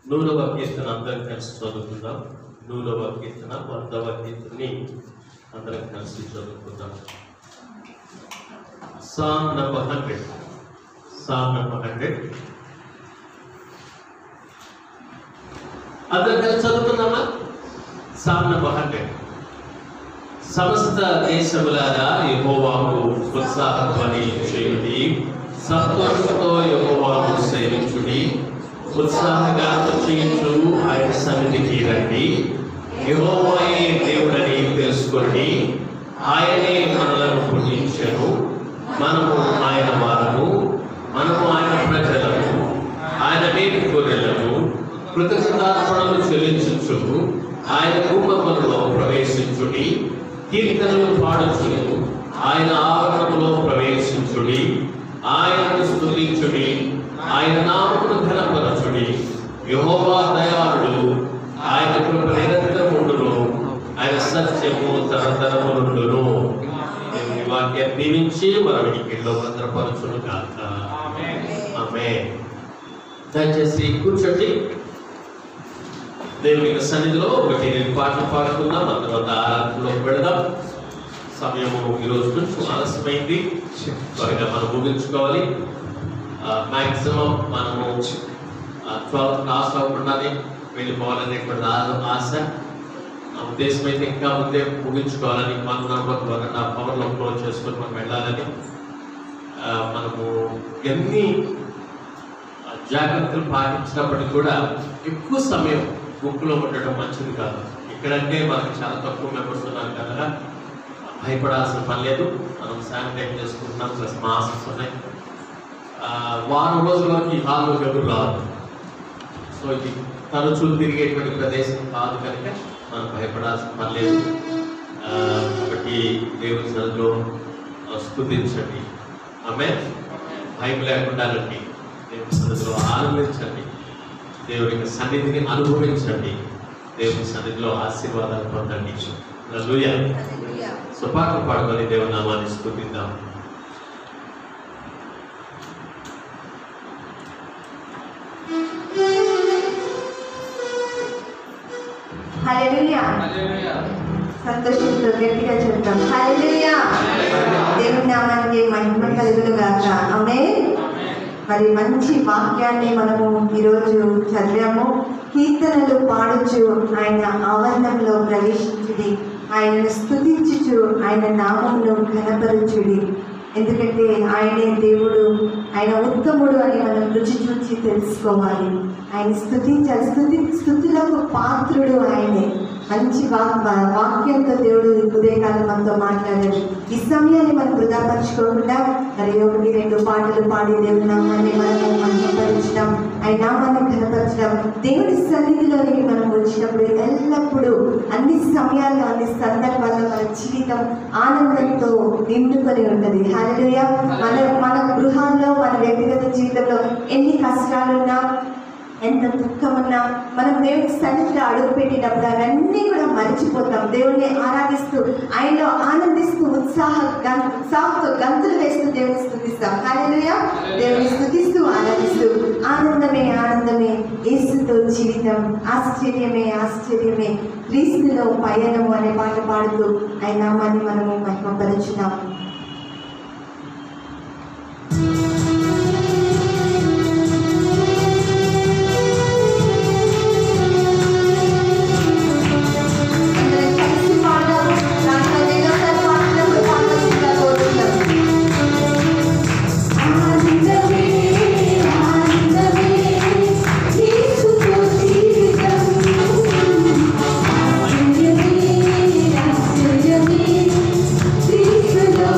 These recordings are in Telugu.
నూరవ కీర్తన అందరం కలిసి చదువుకుందాం నూరవ కీర్తన వందవ కీర్తనని అందరం కలిసి చదువుకుందాం psalm number hundred psalm number hundred అందరం కలిసి చదువుకుందామా సామ్ నంబర్ హండ్రెడ్ సమస్త దేశములారా యెహోవాకు ఉత్సాహధ్వని చేయుడి సంతోషంతో యెహోవాకు సేవించుడి ఉత్సాహగానం చేయించు ఆయన సన్నిధికి రండి యెహోవాయే దేవుడని తెలుసుకోండి ఆయనే మనలను పుట్టించను మనము ఆయన వారము మనము ఆయన ప్రజలము ఆయన నేటి గొర్రెలను కృతజ్ఞతార్పణలు చెల్లించుచు ఆయన కుటుంబంలో ప్రవేశించుడి కీర్తనలు పాడుచును ఆయన ఆవరణములో ప్రవేశించుడి ఆయనను స్తుతించుడి ఆయన నామమును ఘనపరచుడి యెహోవా దయాళుడు ఆయన కృప నిరంతరముండును ఆయన సత్యము తరతరములుండును దేవుని వాక్యం దీవించి మన విడికిలో భద్రపరచును కాక ఆమె దయచేసి కూర్చోండి దేవుని యొక్క సన్నిధిలో ఒకటి నేను పాటలు పాడుకుందాం ఆ తర్వాత ఆరాధనలోకి వెళదాం సమయము ఈ రోజు కొంచెం ఆలస్యమైంది త్వరగా మనం ముగించుకోవాలి మ్యాక్సిమం మనము ట్వెల్త్ క్లాస్ అవ్వకుండానే వెళ్ళిపోవాలనేటువంటి ఆ- ఆశ నా ఉద్దేశం అయితే ఇంకా ముందే ముగించుకోవాలని one number one and half అవర్లో క్లోజ్ చేసుకొని మనం వెళ్ళాలని ఆ, మనము ఎన్ని ఆ, జాగ్రత్తలు పాటించినప్పటికీ కూడా ఎక్కువ సమయం బుక్లో ఉండటం మంచిది కాదు ఇక్కడంటే మనకి చాలా తక్కువ మెంబర్స్ ఉన్నారు కదా భయపడాల్సిన పని లేదు మనం శానిటైజ్ చేసుకుంటున్నాం ప్లస్ మాస్క్స్ ఉన్నాయి ఆ, వారం రోజుల వరకు ఈ హాల్లో ఎవరు రాదు సో ఇది తరచూ తిరిగేటువంటి ప్రదేశం కాదు కనుక మనం భయపడాల్సిన పని లేదు ఆ, కాబట్టి దేవుని సన్నిధిలో ఆ, స్తుతించండి ఆమె భయం లేకుండా రండి దేవుని సన్నిధిలో ఆనందించండి దేవుని యొక్క సన్నిధిని అనుభవించండి దేవుని సన్నిధిలో ఆశీర్వాదాలు పొందండి హల్లెలూయా సో పాటలు పాడుకొని దేవుని నామాన్ని స్తుతిద్దాం హల్లెలూయా సంతోషంతో గట్టిగా చెప్తాం హల్లెలూయా దేవుని నామానికి మహిమ కలుగును గాక ఆమేన్ మరి మంచి వాక్యాన్ని మనము ఈరోజు చదివాము కీర్తనలు పాడుచు ఆయన ఆవరణంలో ప్రవేశించుడి ఆయనను స్తుతించుచు ఆయన నామమును ఘనపరచుడి ఎందుకంటే ఆయనే దేవుడు ఆయన ఉత్తముడు అని మనం రుచి చూచి తెలుసుకోవాలి ఆయన స్థుతించాలి స్థుతి స్థుతులకు పాత్రుడు ఆయనే మంచి వాక్ వాక్యంతో దేవుడు ఈ ఉదయకాలం మనతో మాట్లాడాడు ఈ సమయాన్ని మనం వృధాపరచుకోకుండా మరి ఒకటి రెండు పాటలు పాడి దేవుని నామాన్ని మనము మహిమపరచడం ఆయన నామాన్ని ఘనపరచడం దేవుని సన్నిధిలోనికి మనం వచ్చినప్పుడు ఎల్లప్పుడూ అన్ని సమయాల్లో అన్ని సందర్భాల్లో మన జీవితం ఆనందంతో నిండుకొని ఉంటుంది హల్లెలూయా మన మన గృహాల్లో మన వ్యక్తిగత జీవితంలో ఎన్ని కష్టాలున్నా ఎంత దుఃఖమున్నా మనం దేవుని సన్నిధిలో అడుగు పెట్టినప్పుడు అవన్నీ కూడా మర్చిపోతాం దేవుణ్ణి ఆరాధిస్తూ ఆయనలో ఆనందిస్తూ ఉత్సాహ గం- ఉత్సాహంతో గంతులు వేస్తూ దేవుని స్థుతిస్తాం హల్లెలూయా దేవుని స్థుతిస్తూ ఆరాధిస్తూ ఆనందమే ఆనందమే యేసుతో జీవితం ఆశ్చర్యమే ఆశ్చర్యమే క్రీస్తులో పయనము అనే పాట పాడుతూ ఆయన నామాన్ని మనము మహిమపరుచున్నాం అందరం కలిసి పాడదాం దాంట్లో రెండోసారి పాడినప్పుడు పాడవలసిందిగా కోరుతున్నాం ఆనందమే ఆనందమే యేసుతో జీవితం ఆశ్చర్యమే ఆశ్చర్యమే క్రీస్తులో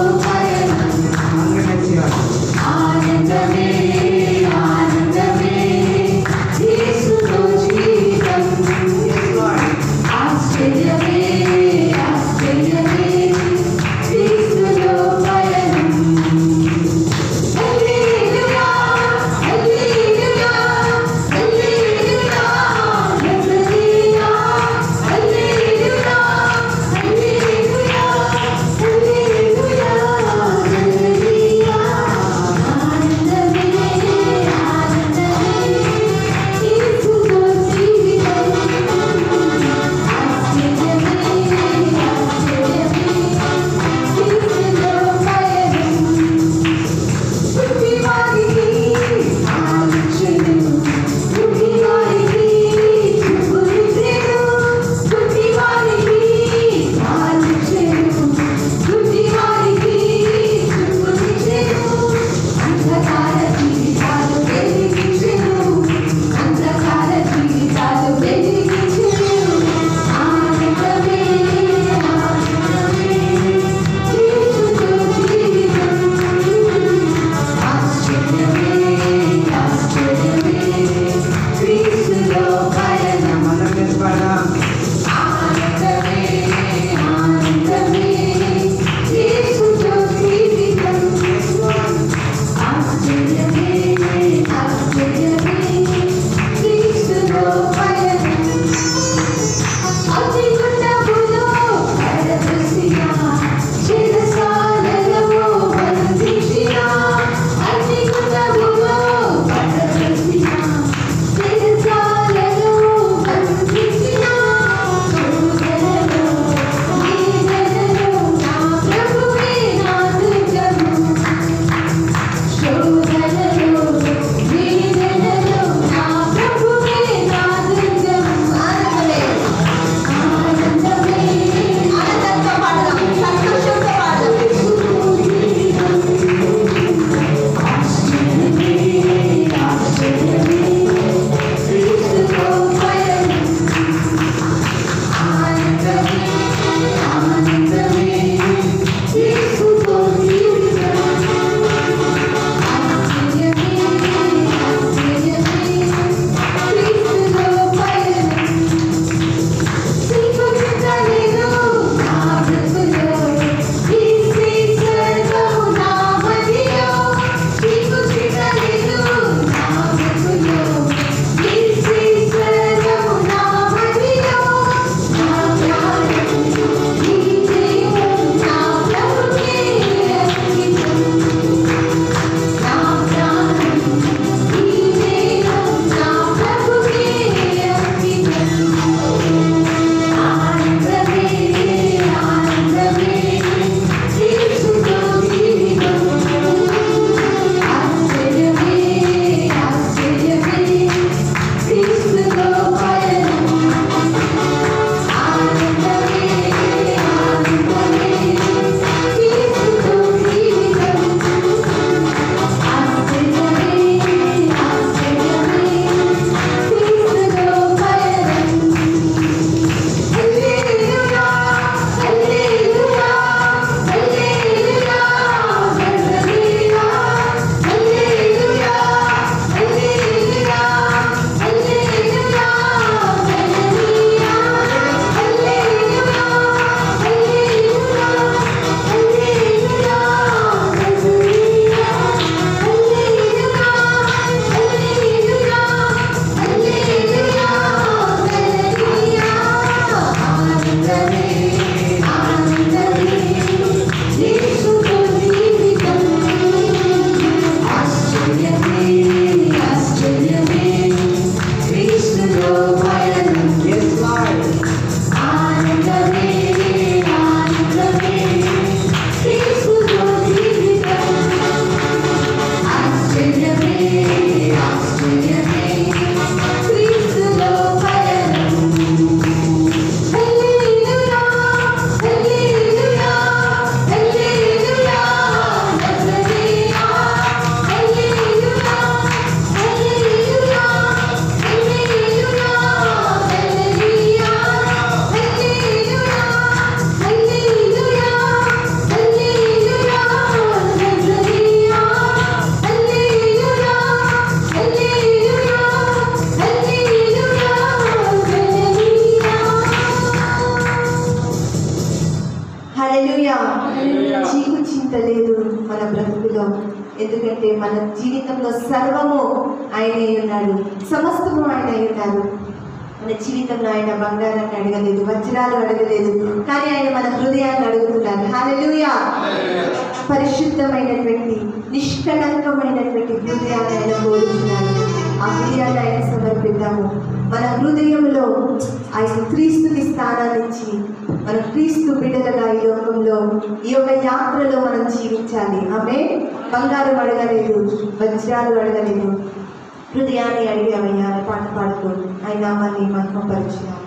ఎందుకంటే మన జీవితంలో సర్వము ఆయనే ఉన్నాడు సమస్తము ఆయన అయి ఉన్నారు మన జీవితంలో ఆయన బంగారాన్ని అడగలేదు వజ్రాలు అడగలేదు కానీ ఆయన మన హృదయాన్ని అడుగుతున్నారు హాలెలూయా పరిశుద్ధమైనటువంటి నిష్కళంకమైనటువంటి హృదయాన్ని ఆయన కోరుతున్నారు ఆ హృదయాన్ని ఆయన సమర్పిద్దాము మన హృదయంలో ఆయన క్రీస్తుకి స్థానాన్ని ఇచ్చి మన క్రీస్తు బిడ్డలుగా ఈ లోకంలో ఈ యొక్క యాత్రలో మనం జీవించాలి ఆమె బంగారం అడగలేదు వజ్రాలు అడగలేదు హృదయాన్ని అడిగామయ్యా అని పాట పాడుతూ ఆయన నామాన్ని మహిమపరిచినాం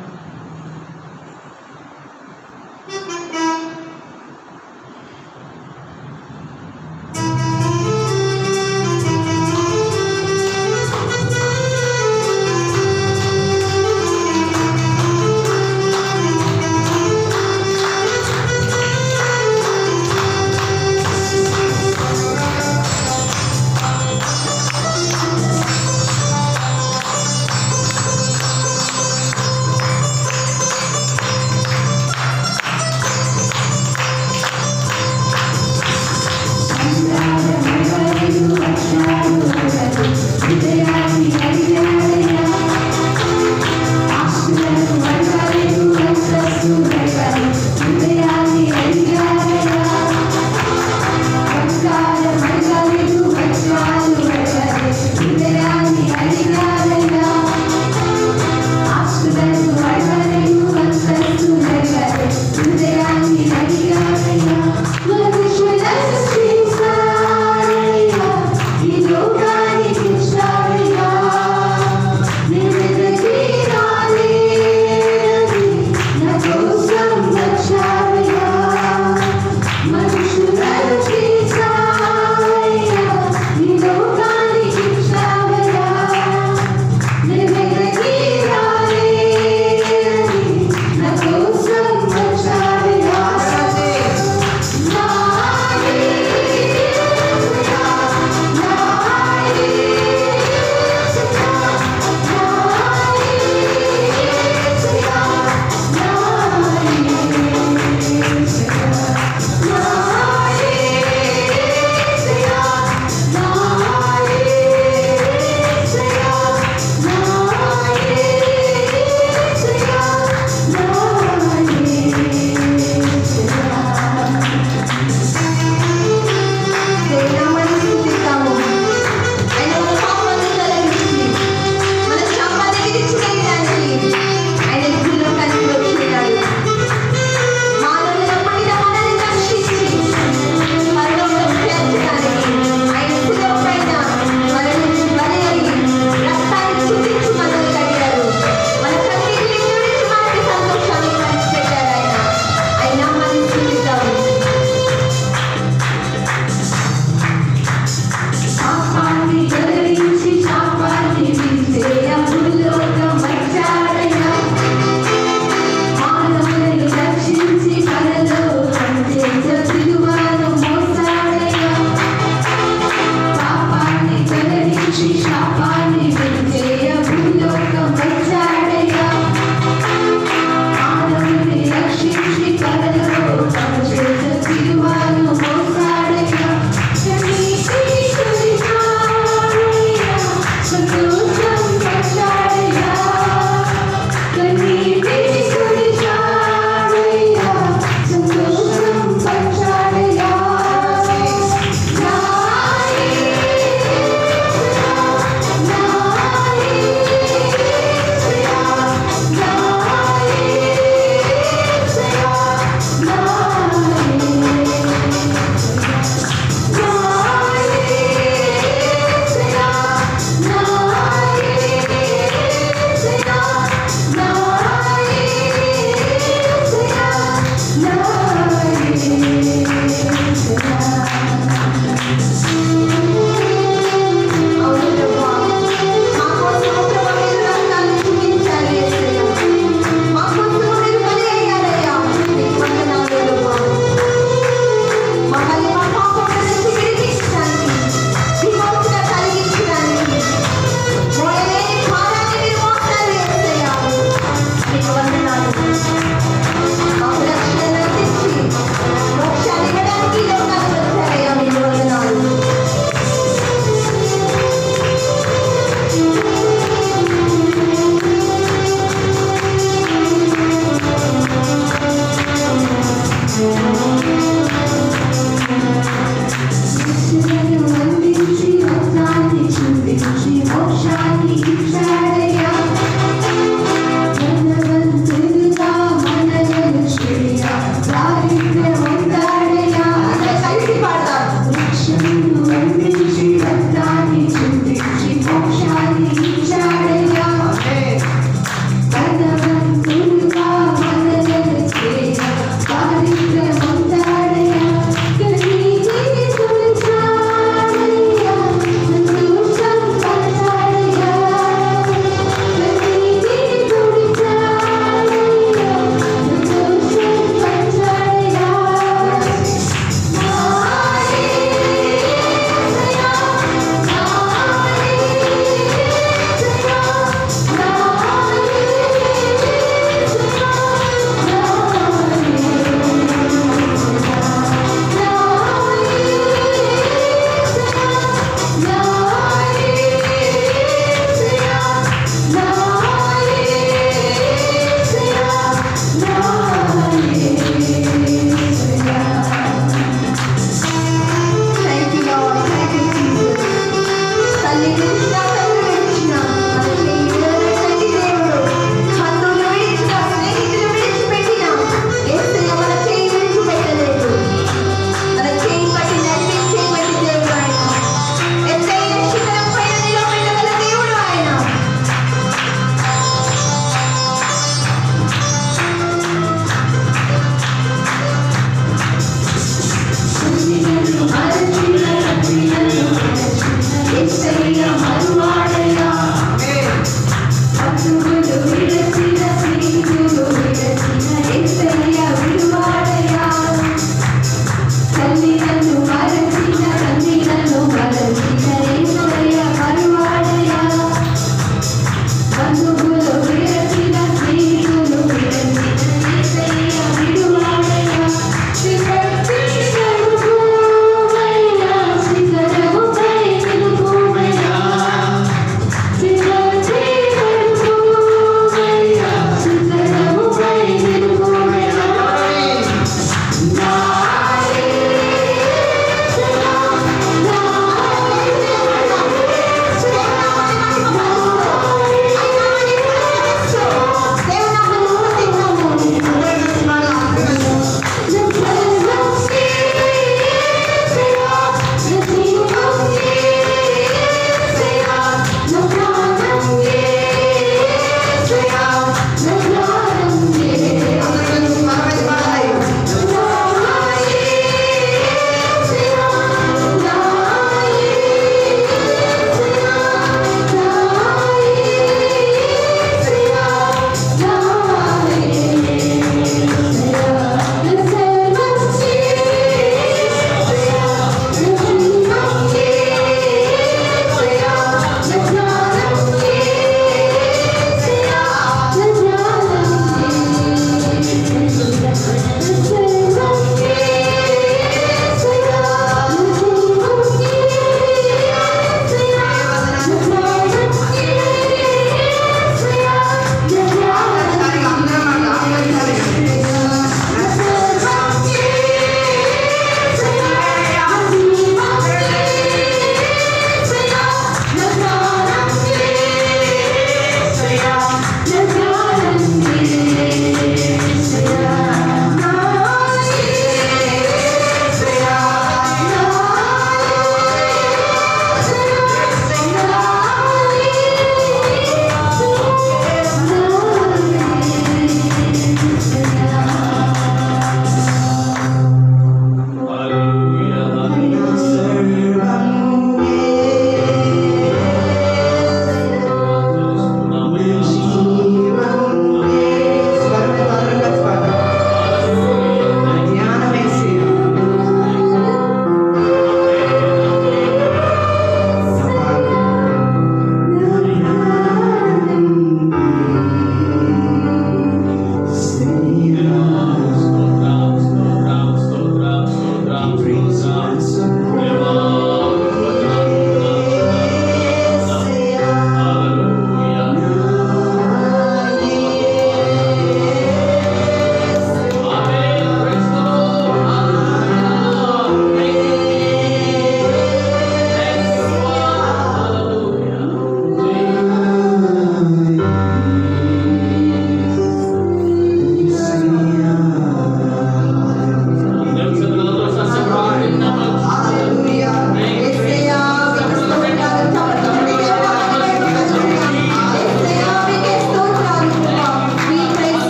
Thank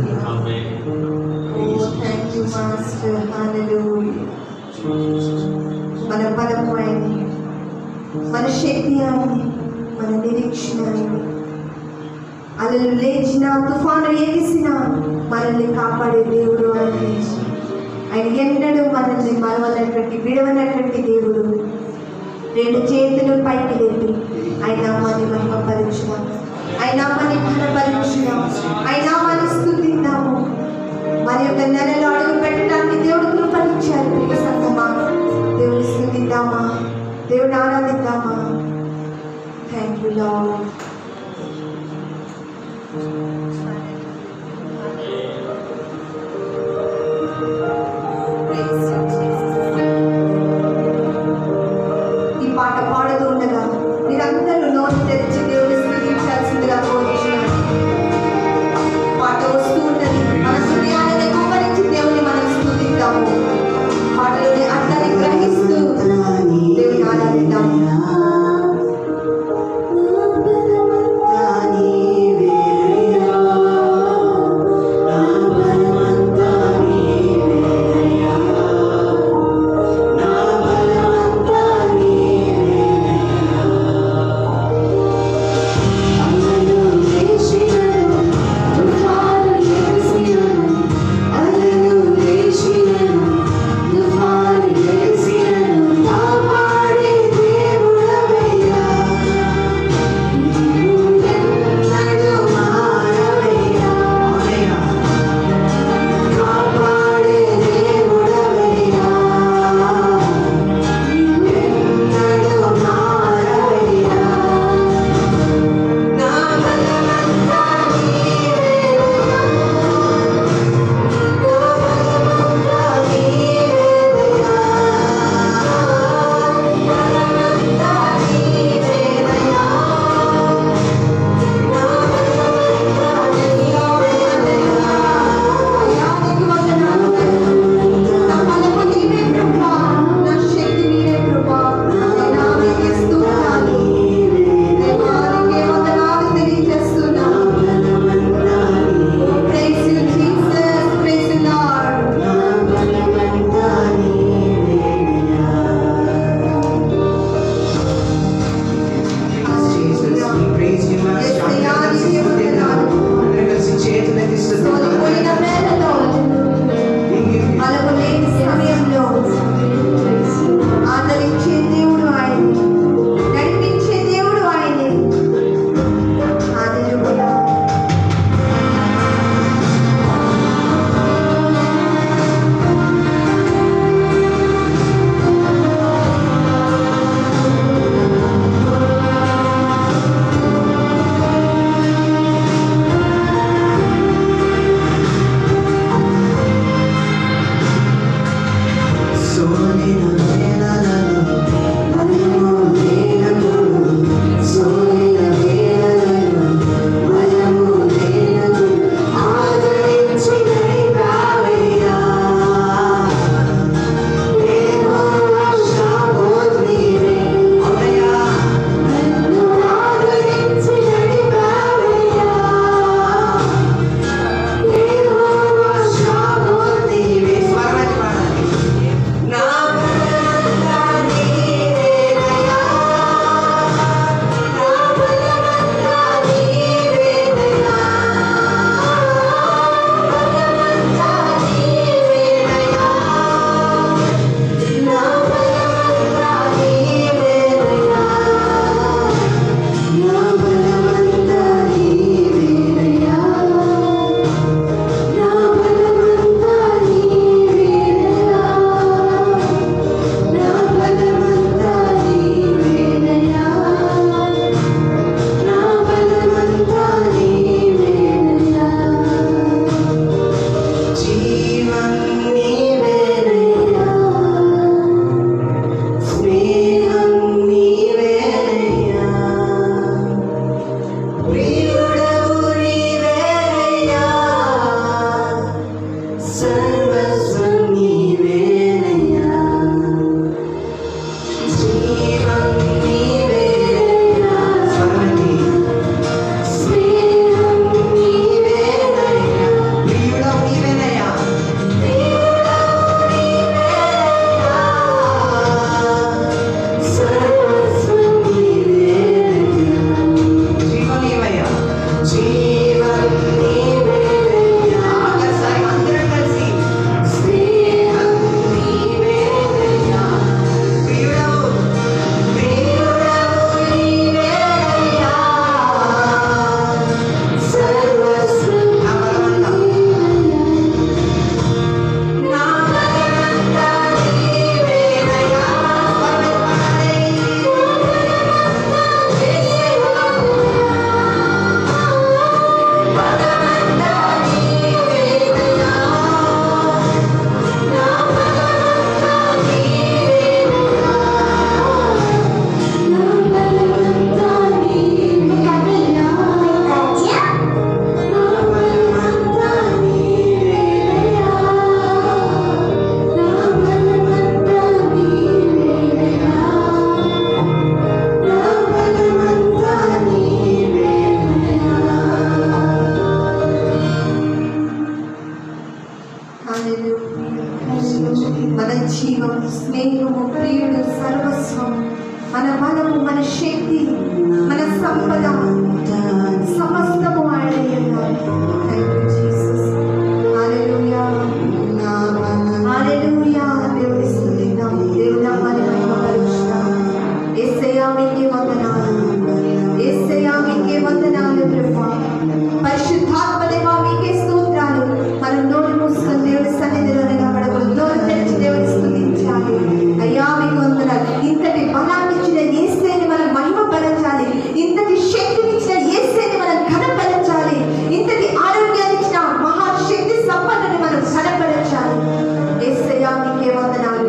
amen. Oh, thank you, Master. Hallelujah. మన బలము అయింది మన శక్తి అయింది మన నిరీక్షణ అయింది అలలు లేచిన తుఫాను ఏగిసిన మనల్ని కాపాడే దేవుడు అయింది ఆయన ఎన్నడూ మనల్ని మరవనటువంటి విడవనటువంటి దేవుడు రెండు చేతులు పైకి లేపి ఆయన నామాన్ని మహిమ పరీక్షణ ఆయన నామాన్ని ఘనపరీక్షణ ఆయన నామాన్ని స్థుతిద్దాము మరి యొక్క నెలలో అడుగు పెట్టడానికి దేవుడు కృపనిచ్చారు ప్రియ సంగమా దేవుని స్థుతిద్దామా దేవుని ఆరాధిద్దామా థ్యాంక్ యూ లాడ్ ఈ పాట పాడుతూ ఉండగా మీరందరూ నోరు తెరిచి దేవుని స్థుతించాల్సిందిగా కోరుచున్నాను పాట వస్తూ ఉన్నది మన హృదయాలను కుమ్మరించి దేవుని మనం స్థుతిద్దాము పాటలోని అర్థాన్ని గ్రహిస్తూ దేవుని ఆరాధిద్దాము నీవే మీకే వందనాలు యేసయ్యా మీకే వందనాలు ప్రభా పరిశుద్ధాత్మ దేవా మీకే స్తోత్రాలు మనం నోరు మూసుకొని దేవుడి సన్నిధిలో నిలబడకూడదు నోరు తెరిచి దేవుని స్తుతించాలి అయ్యా మీకు వందనాలు ఇంతటి బలాన్ని ఇచ్చిన యేసేని మనం మహిమపరచాలి ఇంతటి శక్తినిచ్చిన యేసేని మనం ఘనపరచాలి ఇంతటి ఆరోగ్యాన్ని ఇచ్చిన మహాశక్తి సంపన్నని మనం ఘనపరచాలి యేసయ్యా మీకే వందనాలు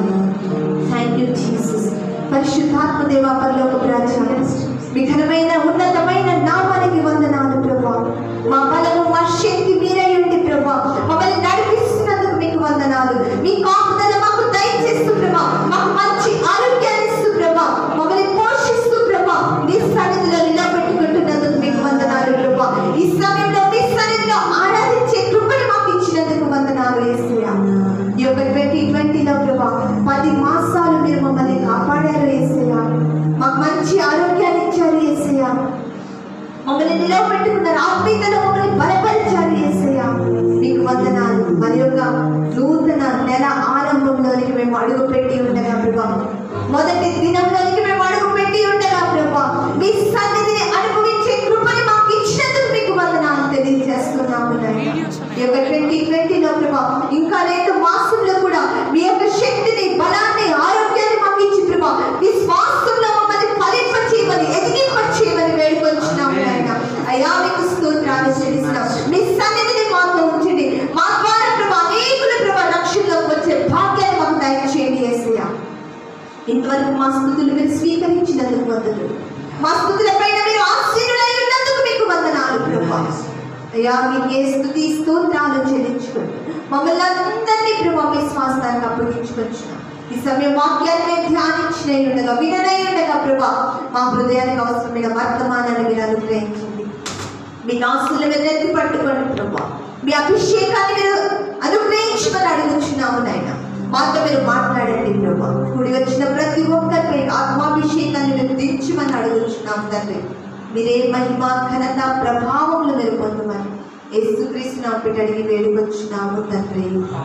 థ్యాంక్ యూ జీసస్ పరిశుద్ధాత్మ దేవా పరలోక రాజ్యాలు మీ ఘనమైన ఉన్నతమైన నామానికి వందనాలు ప్రభా మా బలము మా శక్తి మీరే ఉండి ప్రభా మమ్మల్ని నడిపిస్తున్నందుకు మీకు వందనాలు మీ కాపుదల మాకు దయచేస్తూ ప్రభా మాకు మంచి ఆరోగ్యాన్ని ఇస్తూ ప్రభా మమ్మల్ని పోషిస్తూ ప్రభా మీ సన్నిధిలో నిలబెట్టుకుంటున్నందుకు మీకు వందనాలు ప్రభా ఈ సమయంలో మీ సన్నిధిలో ఆరాధించే కృపని మాకు ఇచ్చినందుకు వందనాలు యేసయ్యా ఈ యొక్క ట్వంటీ ట్వంటీలో ప్రభా పది మాసాలు మీరు మమ్మల్ని కాపాడారు యేసయ్యా మాకు మంచి ఆరోగ్యాన్ని ఇచ్చారు యేసయ్యా మమ్మల్ని నిలవబెట్టుకున్నారు ఆత్మీయతలో మమ్మల్ని బలపరిచారు యేసయ్యా మీకు వందనాలు మరి యొక్క నూతన నెల ఆరంభంలోనికి మేము అడుగు పెట్టి ఉండగా ప్రభా మొదటి దినంలోనికి మేము అడుగు పెట్టి ఉండగా ప్రభా మీ సన్నిధిని అనుభవించే కృపని మాకు ఇచ్చినందుకు మీకు వందనాలు తెలియజేస్తున్నాము నాయనా. ఈ యొక్క ట్వంటీ ట్వంటీలో ప్రభా ఇంకా రెండు మాసంలో కూడా మీ యొక్క శక్తిని బలాన్ని ఆరోగ్యాన్ని మాకు ఇచ్చి ప్రభా విశ్వాసంలో మమ్మల్ని ఫలింపచేయమని ఎదిగింపచేయమని వేడుకొచ్చున్నాము నాయన అయ్యా మీకు స్తోత్రాలు చెల్లిస్తున్నాం మీ సన్నిధిని మాతో ఉంచండి మా ద్వారా ప్రభా అనేకుల ప్రభా రక్షణలోకి వచ్చే భాగ్యాన్ని మాకు దయచేయండి యేసయ్యా ఇంతవరకు మా స్థుతులు మీరు స్వీకరించినందుకు వందలు మా స్థుతుల పైన మీరు ఆశీనులై ఉన్నందుకు మీకు వందనాలు ప్రభా అయ్యా మీకే స్థుతి స్తోత్రాలు చెల్లించుకోండి మమ్మల్ని అందరినీ ప్రభా మీ స్వాస్థానికి అప్పగించుకొచ్చిన ఈ సమయం వాక్యాన్ని మేము ధ్యానించిన ఉండగా విననై ఉండగా ప్రభా మా హృదయానికి అవసరమైన వర్తమానాన్ని మీరు అనుగ్రహించండి మీ నాస్తుల మీద ఎత్తి పట్టుకోండి ప్రభా మీ అభిషేకాన్ని మీరు అనుగ్రహించమని అడుగుచున్నాము నాయన మాతో మీరు మాట్లాడండి ప్రభా కూడి వచ్చిన ప్రతి ఒక్కరికి ఆత్మాభిషేకాన్ని మీరు దించమని అడుగుచున్నాము తండ్రి మీరే మహిమ ఘనత ప్రభావములు మీరు పొందమని యేసుక్రీస్తు నా బిడ్డ అడిగి వేడుకొచ్చున్నాము తండ్రి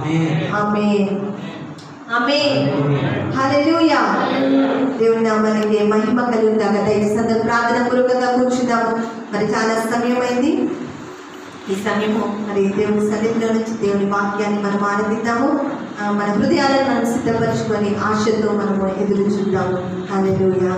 ఆమె ఆమె హల్లెలూయా దేవుని నామానికి మహిమ కలుగుతాగా దయచేసి ప్రార్థన పూర్వకంగా కూర్చున్నాము మరి చాలా సమయం అయింది ఈ సమయము మరి దేవుని సన్నిధిలో నుంచి దేవుని వాక్యాన్ని మనం ఆనందిద్దాము ఆ, మన హృదయాలను మనం సిద్ధపరచుకొని ఆశతో మనము ఎదురు చూద్దాము హల్లెలూయా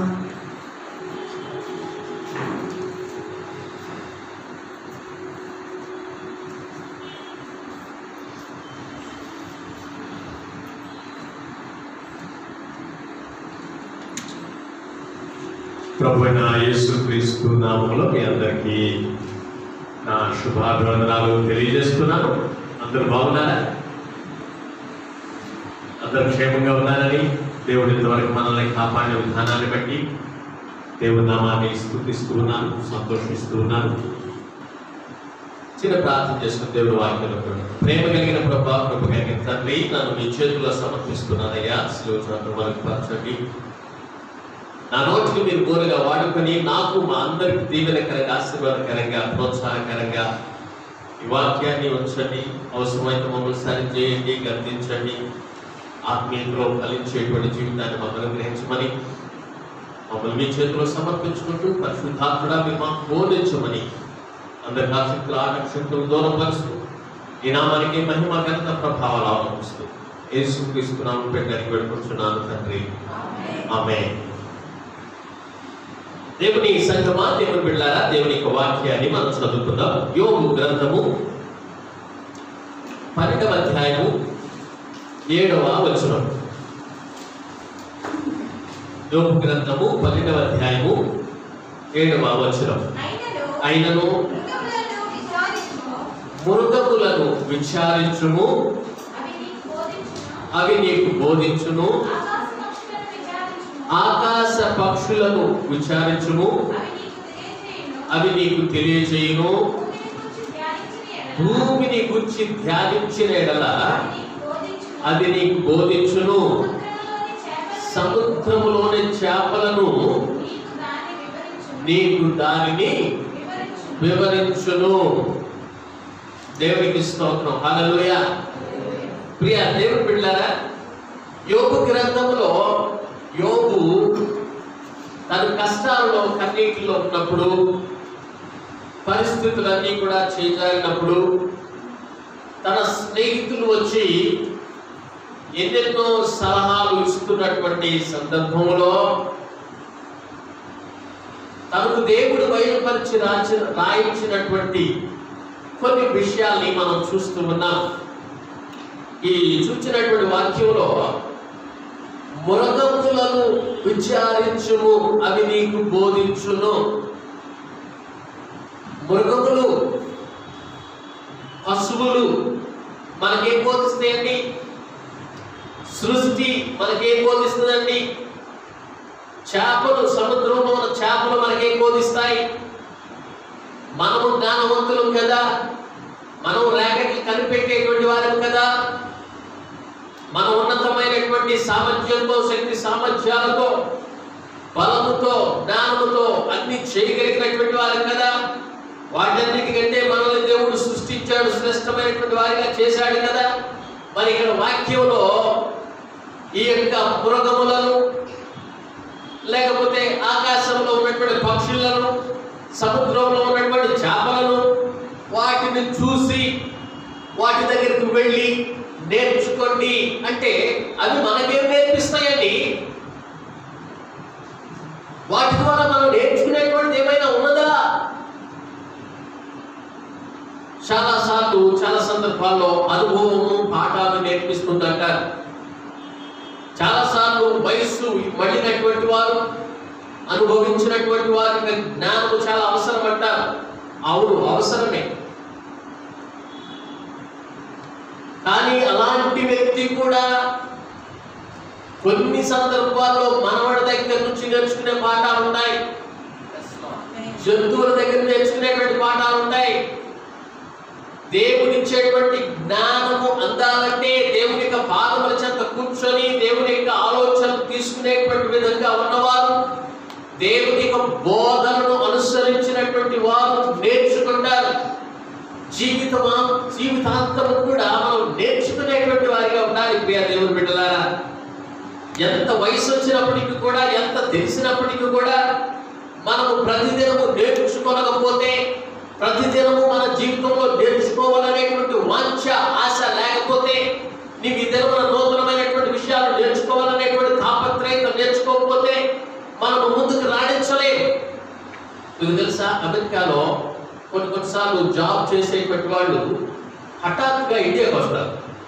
ప్రభు అయిన యేసు క్రీస్తు నామంలో మీ అందరికీ నా శుభాభివందనాలు తెలియజేస్తున్నాను అందరూ బాగున్నారా అందరూ క్షేమంగా ఉన్నారని దేవుడి ఇంతవరకు మనల్ని కాపాడిన విధానాన్ని బట్టి దేవుడి నామాన్ని స్థుతిస్తూ ఉన్నాను సంతోషిస్తూ ఉన్నాను చిన్న ప్రార్థన చేసుకుని దేవుడు వాక్యంలో ప్రేమ కలిగిన ప్రభా కృప కలిగిన తండ్రి నన్ను మీ చేతుల్లో సమర్పిస్తున్నానయ్యా శిలోచన మనకు పరచండి నా నోటిని మీరు గోరుగా వాడుకొని నాకు మా అందరికి దీవెనకరంగా ఆశీర్వాదకరంగా ప్రోత్సాహకరంగా ఈ వాక్యాన్ని ఉంచండి అవసరమైతే మమ్మల్ని సరి చేయండి గర్తించండి ఆత్మీయతలో ఫలించేటువంటి జీవితాన్ని మమ్మల్ని గ్రహించమని మమ్మల్ని మీ చేతిలో సమర్పించుకుంటూ పరిశుద్ధాత్మడా మీరు మాకు బోధించమని అందరి ఆసక్తులు ఆకర్షకులు దూరం పరుస్తూ ఈ నామానికి మహిమ ఘనత ప్రభావాలు ఆరోపిస్తూ యేసు క్రీస్తునామం పెట్టడానికి పెట్టుకుంటున్నాను తండ్రి ఆమె దేవుని సంగమా దేవుని బిళ్ళారా దేవుని యొక్క వాక్యాన్ని మనం చదువుకుందాం యోగు గ్రంథము పన్నెండవ అధ్యాయము ఏడవ వచనం యోగు గ్రంథము పన్నెండవ అధ్యాయము ఏడవ వచనం అయినను అయినను మృగములను విచారించుము, మృగములను విచారించుము అవి నీకు బోధించును. అవి నీకు బోధించును ఆకాశ పక్షులను విచారించుము, ఆకాశ పక్షులను విచారించుము అవి నీకు తెలియజేయును. అవి నీకు తెలియజేయును భూమిని గూర్చి ధ్యానించిన ఎడల భూమిని గురించి ధ్యానించిన ఎడల అది నీకు బోధించును. అది నీకు బోధించును సముద్రములోని చేపలను సముద్రములోని చేపలను నీకు దాన్ని వివరించును. నీకు దానిని వివరించును. వివరించును దేవునికి స్తోత్రం హల్లెలూయా ప్రియ దేవుని బిడ్డారా యోగు గ్రంథంలో యోగు తన కష్టాల్లో కన్నీటిలో ఉన్నప్పుడు పరిస్థితులన్నీ కూడా చేజారినప్పుడు తన స్నేహితులు వచ్చి ఎన్నెన్నో సలహాలు ఇస్తున్నటువంటి సందర్భంలో తనకు దేవుడు బయలుపరిచి రాచి రాయించినటువంటి కొన్ని విషయాల్ని మనం చూస్తూ ఉన్నాం ఈ చూచినటువంటి వాక్యంలో మృగములను విచారించుము అవి నీకు బోధించును మృగములు పశువులు మనకేం బోధిస్తాయండి సృష్టి మనకేం బోధిస్తుందండి చేపలు సముద్రంలో ఉన్న చేపలు మనకేం బోధిస్తాయి మనము జ్ఞానవంతులం కదా మనం రేఖకి కనిపెట్టేటువంటి వారం కదా మన ఉన్నతమైనటువంటి సామర్థ్యంతో శక్తి సామర్థ్యాలతో బలముతో జ్ఞానముతో అన్ని చేయగలిగినటువంటి వారం కదా వాటన్నిటికంటే మనల్ని దేవుడు సృష్టించాడు శ్రేష్టమైనటువంటి వారిగా చేశాడు కదా మరి ఇక్కడ వాక్యంలో ఈ యొక్క మృగములను లేకపోతే ఆకాశంలో ఉన్నటువంటి పక్షులను సముద్రంలో ఉన్నటువంటి చేపలను వాటిని చూసి వాటి దగ్గరికి వెళ్ళి నేర్చుకోండి అంటే అవి మనకేం నేర్పిస్తాయండి వాటి ద్వారా మనం నేర్చుకునేటువంటిది ఏమైనా ఉన్నదా చాలా సార్లు చాలా సందర్భాల్లో అనుభవము పాఠాలు నేర్పిస్తుందంటారు చాలా సార్లు వయస్సు మళ్ళినటువంటి వారు అనుభవించినటువంటి వారికి జ్ఞానము చాలా అవసరం అంటారు అవును అవసరమే కానీ అలాంటి వ్యక్తి కూడా కొన్ని సందర్భాల్లో మనవడి దగ్గర నుంచి నేర్చుకునే పాఠాలు ఉన్నాయి జంతువుల దగ్గర నేర్చుకునేటువంటి పాఠాలు ఉంటాయి దేవునిచ్చేటువంటి జ్ఞానము అందాలంటే దేవుని యొక్క పాదముల చెంత కూర్చొని దేవుని యొక్క ఆలోచనలు తీసుకునేటువంటి విధంగా ఉన్నవారు దేవుని యొక్క బోధనను అనుసరించినటువంటి వారు నేర్చుకుంటారు జీవితమా జీవితాంతము కూడా మనం నేర్చుకునేటువంటి వారిగా ఉండాలి ప్రియ దేవుని బిడ్డలారా ఎంత వయసు వచ్చినప్పటికీ కూడా ఎంత తెలిసినప్పటికీ కూడా మనము ప్రతిదినము నేర్చుకోనకపోతే ప్రతిదినము మన జీవితంలో నేర్చుకోవాలనేటువంటి వాంఛ ఆశ లేకపోతే నీకు ఈ దినమున నూతనమైనటువంటి విషయాలు నేర్చుకోవాలనేటువంటి తాపత్రయంతో నేర్చుకోకపోతే మనము ముందుకు రాణించలేము మీకు తెలుసా అమెరికాలో కొన్ని కొన్నిసార్లు జాబ్ చేసేటువంటి వాళ్ళు హఠాత్తుగా ఇండియాకి వస్తారు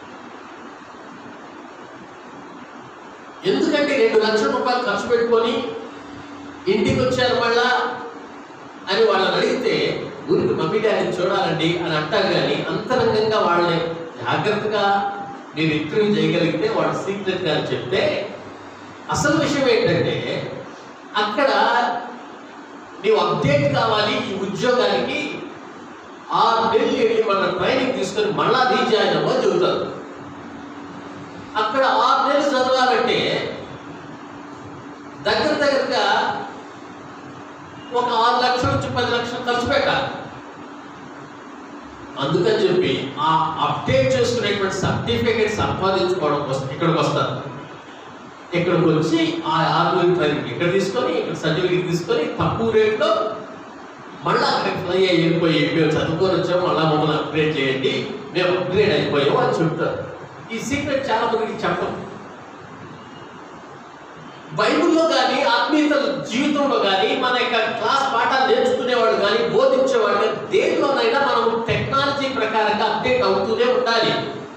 ఎందుకంటే రెండు లక్షల రూపాయలు ఖర్చు పెట్టుకొని ఇంటికి వచ్చారు మళ్ళా అని వాళ్ళని అడిగితే ఊరికి మమ్మీ డాడీని చూడాలండి అని అంటారు కానీ అంతరంగంగా వాళ్ళని జాగ్రత్తగా నేను ఇంటర్వ్యూ చేయగలిగితే వాళ్ళ సీక్రెట్ అని చెప్తే అసలు విషయం ఏంటంటే అక్కడ నీవు అప్డేట్ కావాలి ఈ ఉద్యోగానికి ఆరు నెలలు వెళ్ళి మన ట్రైనింగ్ తీసుకొని మళ్ళా రీజాయిన్ అవ్వ చెబుతారు అక్కడ ఆరు నెలలు చదవాలంటే దగ్గర దగ్గరగా ఒక ఆరు లక్షల నుంచి పది లక్షలు ఖర్చు పెట్టాలి అందుకని చెప్పి ఆ అప్డేట్ చేసుకునేటువంటి సర్టిఫికేట్ సంపాదించుకోవడం కోసం ఇక్కడికి వస్తారు ఇక్కడికి వచ్చి ఆ ఆరు నెలల ట్రైనింగ్ ఇక్కడ తీసుకొని ఇక్కడ సర్టిఫికేట్ తీసుకొని తక్కువ రేట్లో మళ్ళీ అక్కడికి ఫ్లై అయ్యి వెళ్ళిపోయి మేము చదువుకొని వచ్చాము మళ్ళీ మమ్మల్ని అప్గ్రేడ్ చేయండి మేము అప్గ్రేడ్ అయిపోయాము అని చెప్తారు ఈ సీక్రెట్ చాలా మందికి చెప్పం బైబిల్లో కానీ ఆత్మీయత జీవితంలో కానీ మన యొక్క క్లాస్ పాఠాలు నేర్చుకునేవాడు కానీ బోధించేవాడు కానీ దేనిలోనైనా మనం టెక్నాలజీ ప్రకారంగా అప్డేట్ అవుతూనే ఉండాలి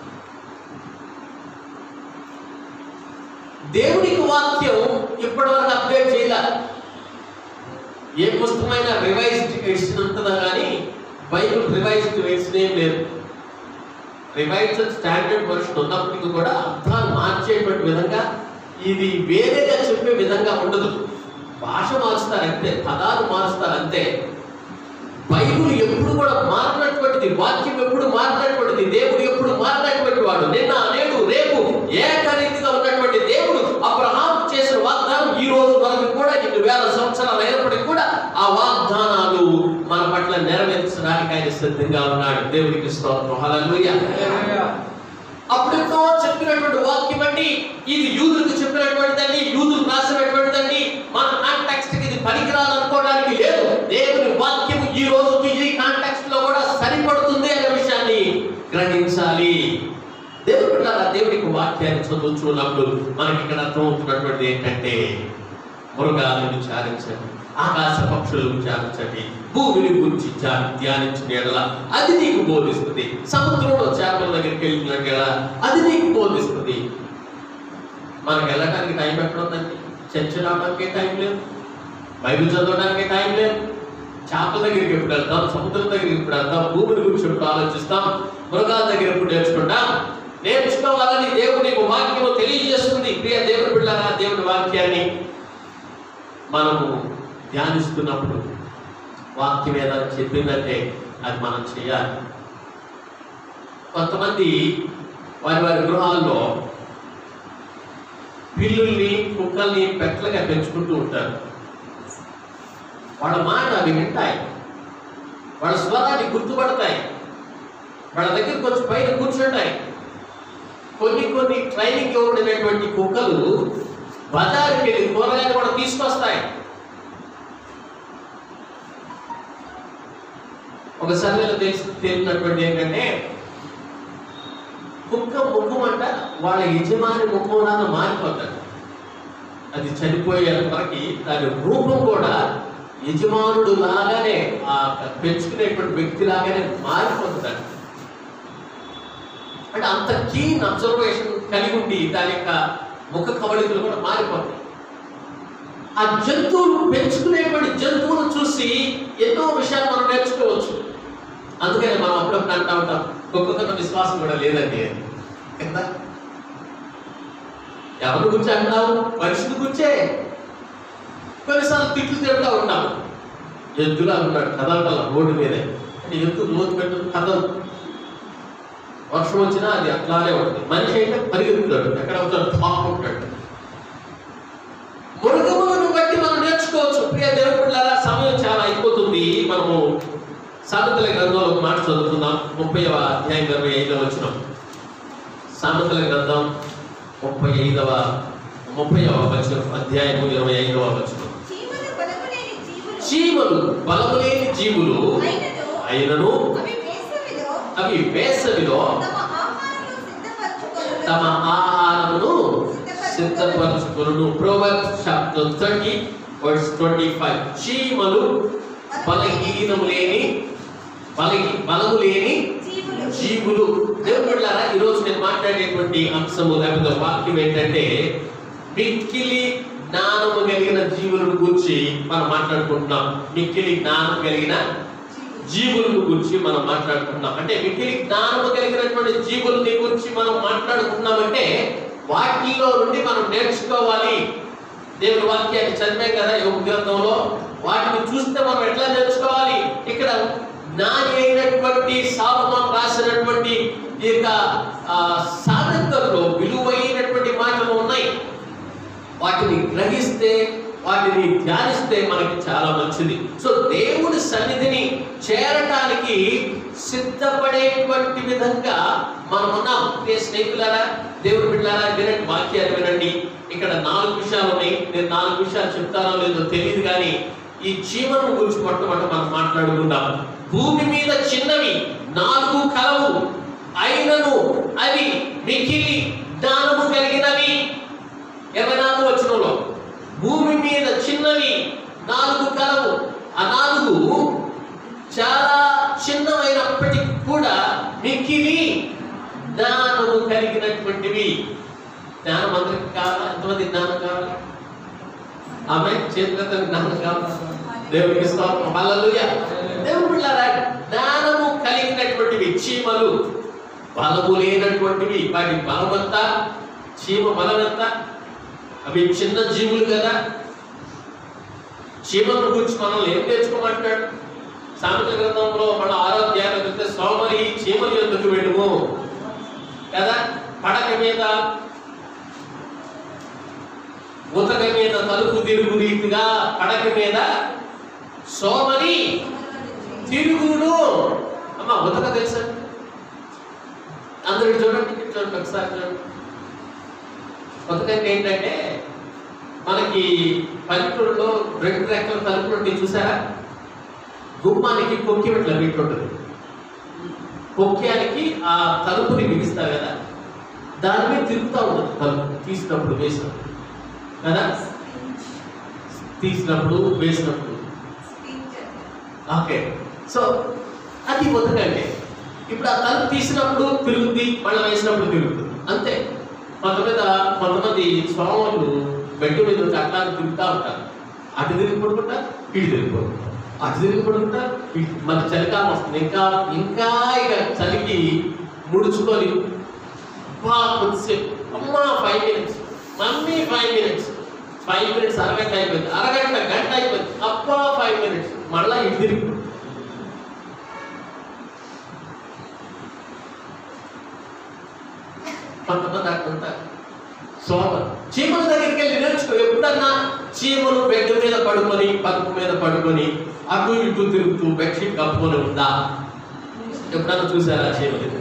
దేవునికి వాక్యం ఇప్పటివరకు అప్డేట్ చేయాలి ఏ పుస్తకమైనా రివైజ్డ్ ఎడిషన్ ఉంటుందా కానీ బైబిల్ రివైజ్డ్ ఎడిషన్ ఏం లేదు రివైజ్డ్ స్టాండర్డ్ వర్షన్ ఉన్నప్పటికీ కూడా అర్థాలు మార్చేటువంటి విధంగా ఇది వేరేగా చెప్పే విధంగా ఉండదు భాష మారుస్తారు అంతే పదాలు మారుస్తారు అంతే బైబిల్ ఎప్పుడు కూడా మారినటువంటిది వాక్యం ఎప్పుడు మారినటువంటిది దేవుడు ఎప్పుడు మారినటువంటి వాడు నిన్న నేడు రేపు ఏకరీతిగా ఉన్నటువంటి దేవుడు అబ్రహాం చేసిన వాగ్దానం ఈ రోజు వరకు కూడా ఇన్ని వేల సంవత్సరాలు అయినప్పటికీ కూడా ఆ వాగ్దానాలు మన పట్ల నెరవేర్చడానికి ఆయన సిద్ధంగా ఉన్నాడు దేవుడికి స్తోత్రం హల్లెలూయా అప్పుడెప్పుడో చెప్పినటువంటి వాక్యం అండి ఇది యూదులకు చెప్పినటువంటిదండి యూదులు రాసినటువంటిదండి మన కాంటాక్స్ట్ కి గమనించాలి దేవుడు బిడ్డలారా, దేవునికి వాక్యాన్ని చదువుతున్నప్పుడు మనకి ఇక్కడ అర్థమవుతున్నటువంటిది ఏంటంటే మృగాలను విచారించండి ఆకాశ పక్షులను విచారించండి భూమిని గురించి ధ్యా- ధ్యానించిన ఎడల అది నీకు బోధిస్తుంది సముద్రంలో చేపల దగ్గరికి వెళ్ళిన ఎడల అది నీకు బోధిస్తుంది మనకి వెళ్ళడానికి టైం ఎక్కడ ఉందండి చర్చ రావడానికి టైం లేదు బైబిల్ చదవడానికి టైం లేదు చేపల దగ్గరికి ఎప్పుడు వెళ్తాం సముద్రం దగ్గరికి ఎప్పుడు వెళ్తాం భూమిని గురించి ఎప్పుడు ఆలోచిస్తాం మృగాల దగ్గర ఎప్పుడు నేర్చుకుంటాం నేర్చుకోవాలని దేవుడు నీకు వాక్యము తెలియజేస్తుంది ప్రియ దేవుడు బిడ్డారా దేవుడి వాక్యాన్ని మనము ధ్యానిస్తున్నప్పుడు వాక్యం ఏదైనా చెప్పిందంటే అది మనం చేయాలి కొంతమంది వారి వారి గృహాల్లో పిల్లుల్ని కుక్కల్ని పెట్లుగా పెంచుకుంటూ ఉంటారు వాళ్ళ మాట అవి వింటాయి వాళ్ళ స్వరాన్ని గుర్తుపడతాయి వాళ్ళ దగ్గరికి వచ్చి పైన కూర్చుంటాయి కొన్ని కొన్ని ట్రైనింగ్ ఇవ్వబడినటువంటి కుక్కలు బజారుకి వెళ్ళి కూరగాయలు కూడా తీసుకొస్తాయి ఒక సర్వేలో తెలిసి తేలినటువంటి ఏంటంటే కుక్క ముఖం అంట వాళ్ళ యజమాని ముఖం లాగా మారిపోతాడు అది చనిపోయేంత వరకు దాని రూపం కూడా యజమానుడు లాగానే ఆ పెంచుకునేటువంటి వ్యక్తి లాగానే మారిపోతాడు అంటే అంత కీన్ అబ్జర్వేషన్ కలిగి ఉండి దాని యొక్క ముఖ కవళికలు కూడా మారిపోతాయి ఆ జంతువులు పెంచుకునేటువంటి జంతువులు చూసి ఎన్నో విషయాలు మనం నేర్చుకోవచ్చు అందుకనే మనం అప్పుడప్పుడు అంటా ఉంటాం ఒక్కొక్కరితో విశ్వాసం కూడా లేదండి అని కదా ఎవరి గురించి అంటున్నావు మనిషిని గురించే కొన్నిసార్లు తిట్లు తిడుతూ ఉంటాం ఎద్దులా ఉన్నాడు కదలటల రోడ్డు మీదే అంటే ఎద్దు లోతు పెట్టు కదలు వర్షం వచ్చినా అది అట్లానే ఉంటుంది మనిషి అయితే పరిగెత్తుతాడు ఎక్కడ అవుతాడు టాప్ ఉంటాడు మృగములను బట్టి మనం నేర్చుకోవచ్చు ప్రియ దేవుడులారా సమయం చాలా అయిపోతుంది మనము సామెతల గ్రంథంలో ఒక మాట చదువుకుందాం ముప్పైవ అధ్యాయం ఇరవై ఐదవ వచనం సామెతల గ్రంథం ముప్పై ఐదవ ముప్పైవ వచనం అధ్యాయము ఇరవై ఐదవ వచనం చీమలు బలములేని జీవులు చీమలు బలములేని జీవులు అయినను అయినను అవి వేసవిలో అవి వేసవిలో తమ ఆహారమును సిద్ధపరచుకొనును. తమ ఆహారమును సిద్ధపరచుకును ప్రోవర్బ్స్ చాప్టర్ 30 వర్స్ 25 చీమలు బలహీనము లేని బలహీ బలము లేని జీవులు జీవులు దేవుళ్ళారా ఈ రోజు నేను మాట్లాడేటువంటి అంశము లేకపోతే వాక్యం ఏంటంటే మిక్కిలి జ్ఞానము కలిగిన జీవులను గురించి మనం మాట్లాడుకుంటున్నాం మిక్కిలి జ్ఞానం కలిగిన జీవులను గురించి మనం మాట్లాడుకుంటున్నాం అంటే మిక్కిలి జ్ఞానము కలిగినటువంటి జీవులని గురించి మనం మాట్లాడుకున్నామంటే వాటిలో నుండి మనం నేర్చుకోవాలి దేవుని వాక్యాన్ని చదివాం కదా యోగ గ్రంథంలో వాటిని చూస్తే మనం ఎట్లా నేర్చుకోవాలి ఇక్కడ జ్ఞాని అయినటువంటి సాలమోన్ రాసినటువంటి ఈ యొక్క ఆ, సామెతల్లో విలువైనటువంటి మాటలు ఉన్నాయి వాటిని గ్రహిస్తే వాటిని ధ్యానిస్తే మనకి చాలా మంచిది సో దేవుని సన్నిధిని చేరటానికి సిద్ధపడేటువంటి విధంగా మనం ఉన్నాం ప్రియ స్నేహితులారా దేవుని బిడ్డలారా వినండి వాక్యాన్ని వినండి ఇక్కడ నాలుగు విషయాలు ఉన్నాయి నేను నాలుగు విషయాలు చెప్తానో లేదో తెలియదు కానీ ఈ జీవనం గురించి మొట్టమొదటి మనం మాట్లాడుకుందాం భూమి మీద చిన్నవి నాలుగు కలవు అయినను అవి మికిలి జ్ఞానము కలిగినవి ఇరవై నాలుగు వచనంలో భూమి మీద చిన్నవి నాలుగు కలవు ఆ నాలుగు చాలా చిన్నమైనప్పటికీ కూడా మిక్కిలి జ్ఞానము కలిగినటువంటివి జ్ఞానం అందరికి కావాలా ఎంతమంది జ్ఞానం కావాలి ఆమె చేతులతో జ్ఞానం కావాలా దేవుడికి స్తోత్రం హల్లెలూయా దేవుడు బిడ్డలారా, జ్ఞానము కలిగినటువంటివి చీమలు బలము లేనటువంటివి వాటి బలమంతా చీమ బలమంతా అవి చిన్న జీవులు కదా చీమల గురించి మనం ఏం నేర్చుకోమంటాడు సామెత గ్రంథంలో మన ఆరోగ్యాన్ని చూస్తే సోమరి చీమలు ఎందుకు వెళ్ళుము కదా పడక మీద ఉతక మీద తలుపు తిరుగు రీతిగా పడక మీద సోమరి తిరుగుడు అమ్మ ఉతక తెలుసా అందరికి చూడండి ఇక్కడ చూడండి ఒకసారి చూడండి ఉతక అంటే ఏంటంటే మనకి పల్లెటూరులో రెండు రెక్కల తలుపులు ఉంటాయి చూసారా గుమ్మానికి కొక్కి ఇట్లా పెట్టి ఉంటుంది పొక్కానికి ఆ తలుపుని బిగిస్తారు కదా దాని మీద తిరుగుతూ ఉంటుంది తలుపు తీసినప్పుడు వేసినప్పుడు కదా తీసినప్పుడు వేసినప్పుడు ఓకే సో అది వదకండి ఇప్పుడు ఆ తలుపు తీసినప్పుడు తిరుగుద్ది మళ్ళీ వేసినప్పుడు తిరుగుతుంది అంతే కొంతమంది కొంతమంది స్వాములు బెడ్ మీద ఉంటే అట్లా తిరుగుతూ ఉంటారు అటు తిరిగి పడుకుంటారు ఇటు తిరిగి పడుకుంటారు అటు తిరిగి పడుకుంటారు ఇటు మన చలికాలం వస్తుంది ఇంకా ఇంకా ఇక చలికి ముడుచుకొని అబ్బా కొద్దిసేపు అమ్మా five minutes mummy five minutes five minutes అరగంట అయిపోయింది అరగంట గంట అయిపోయింది అబ్బా ఫైవ్ మినిట్స్ మళ్ళా ఇటు తిరిగి కొంతమంది అట్లుంటారు సోమర్ చీమల దగ్గరికి వెళ్ళి నేర్చుకో ఎప్పుడన్నా చీమలు బెడ్ మీద పడుకొని పరుపు మీద పడుకొని అటు ఇటు తిరుగుతూ బెడ్షీట్ కప్పుకొని ఉందా ఎప్పుడన్నా చూసారా చీమలు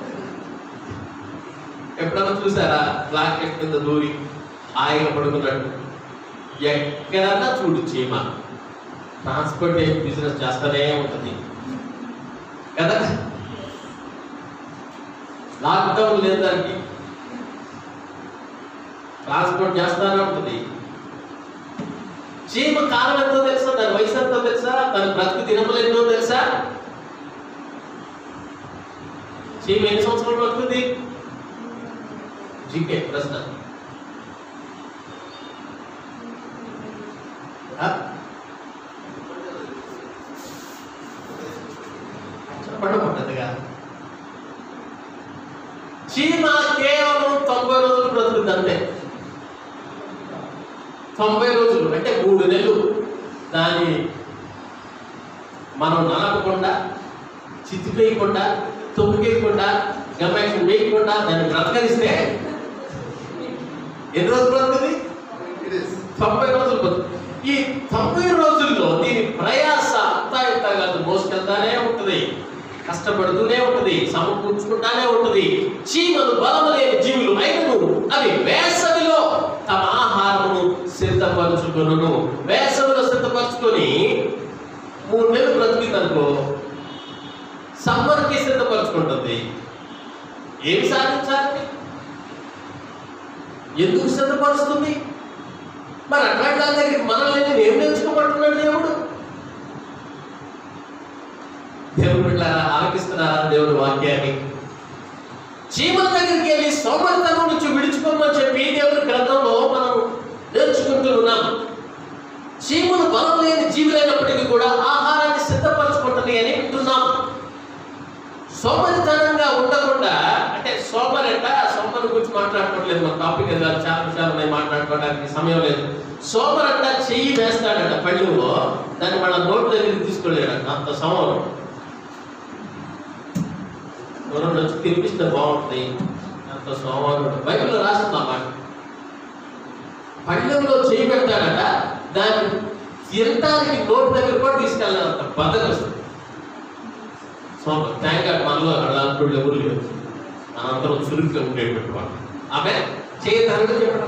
ఎప్పుడన్నా చూసారా బ్లాంకెట్ కింద దూరి హాయిగా పడుకున్నట్టు ఎక్కడన్నా చూడు చీమ ట్రాన్స్పోర్టేషన్ బిజినెస్ చేస్తూనే ఉంటుంది కదా లాక్డౌన్ లేదానికి ట్రాన్స్పోర్ట్ చేస్తానే ఉంటుంది చీమ కాలం ఎంతో తెలుసా దాని వయసు ఎంతో తెలుసా దాని బ్రతుకు దినములు ఎన్నో తెలుసా చీమ ఎన్ని సంవత్సరాలు బ్రతుకుతుంది జీకే ప్రశ్న ఆ? పడమంటదిగా చీమ కేవలం తొంభై రోజులు బ్రతుకుతుంది అంతే తొంభై రోజులు అంటే మూడు నెలలు దాని మనం నలపకుండా చిత్తిపేయకుండా తొమ్మికేయకుండా గమేషన్ వేయకుండా దాన్ని బ్రతకరిస్తే ఎన్ని రోజులు బ్రతుకుతుంది తొంభై రోజులు బ్రతుకు ఈ తొంభై రోజుల్లో దీని ప్రయాస అంతా ఇంత కాదు మోసుకెళ్తానే ఉంటుంది కష్టపడుతూనే ఉంటుంది సమకూర్చుకుంటానే ఉంటుంది చీమలు బలము లేని జీవులు అయినను అవి వేసవిలో తమ ఆహారమును సిద్ధపరచుకొనును వేసవిలో సిద్ధపరచుకొని మూడు నెలలు బ్రతికింది అనుకో సమ్మర్కి సిద్ధపరచుకుంటుంది ఏమి సాధించాలి ఎందుకు సిద్ధపరుస్తుంది మరి అట్లాంటి దాని దగ్గరికి మనల్ని ఏం నేర్చుకోబడుతున్నాడు దేవుడు దేవుడు ఇట్లా ఆలకిస్తున్నారా దేవుడు వాక్యాన్ని చీమల దగ్గరికి వెళ్ళి సోమరితనం నుంచి విడుచుకోమని చెప్పి దేవుడి గ్రంథంలో మనం నేర్చుకుంటూ ఉన్నాం చీమలు బలం లేని జీవులైనప్పటికీ కూడా ఆహారాన్ని సిద్ధపరచుకుంటుంది అని వింటున్నాం సోమరితనంగా ఉండకుండా అంటే సోమరంట సోమరి గురించి మాట్లాడుకోవట్లేదు మన టాపిక్ ఏదో చాలా విషయాలు ఉన్నాయి మాట్లాడుకోవడానికి సమయం లేదు సోమరంట చెయ్యి వేస్తాడట పళ్ళులో దాన్ని మన నోటి దగ్గరికి తీసుకోలేడట అంత సోమరం ఎవరన్నా వచ్చి తినిపిస్తే బాగుంటుంది అంత సోమవారం బైబిల్లో రాస్తుంది అన్నమాట పళ్ళెంలో చేయి పెడతాడట దాన్ని తినటానికి నోటి దగ్గర కూడా తీసుకెళ్ళాలంత బద్దకొస్తుంది సోమవారం థ్యాంక్ గాడ్ మనలో అలాంటి ఎవరు లేరు మనందరం చురుగ్గా ఉండేటువంటి వాళ్ళు ఆమె చేయి తరగతి చెప్పడం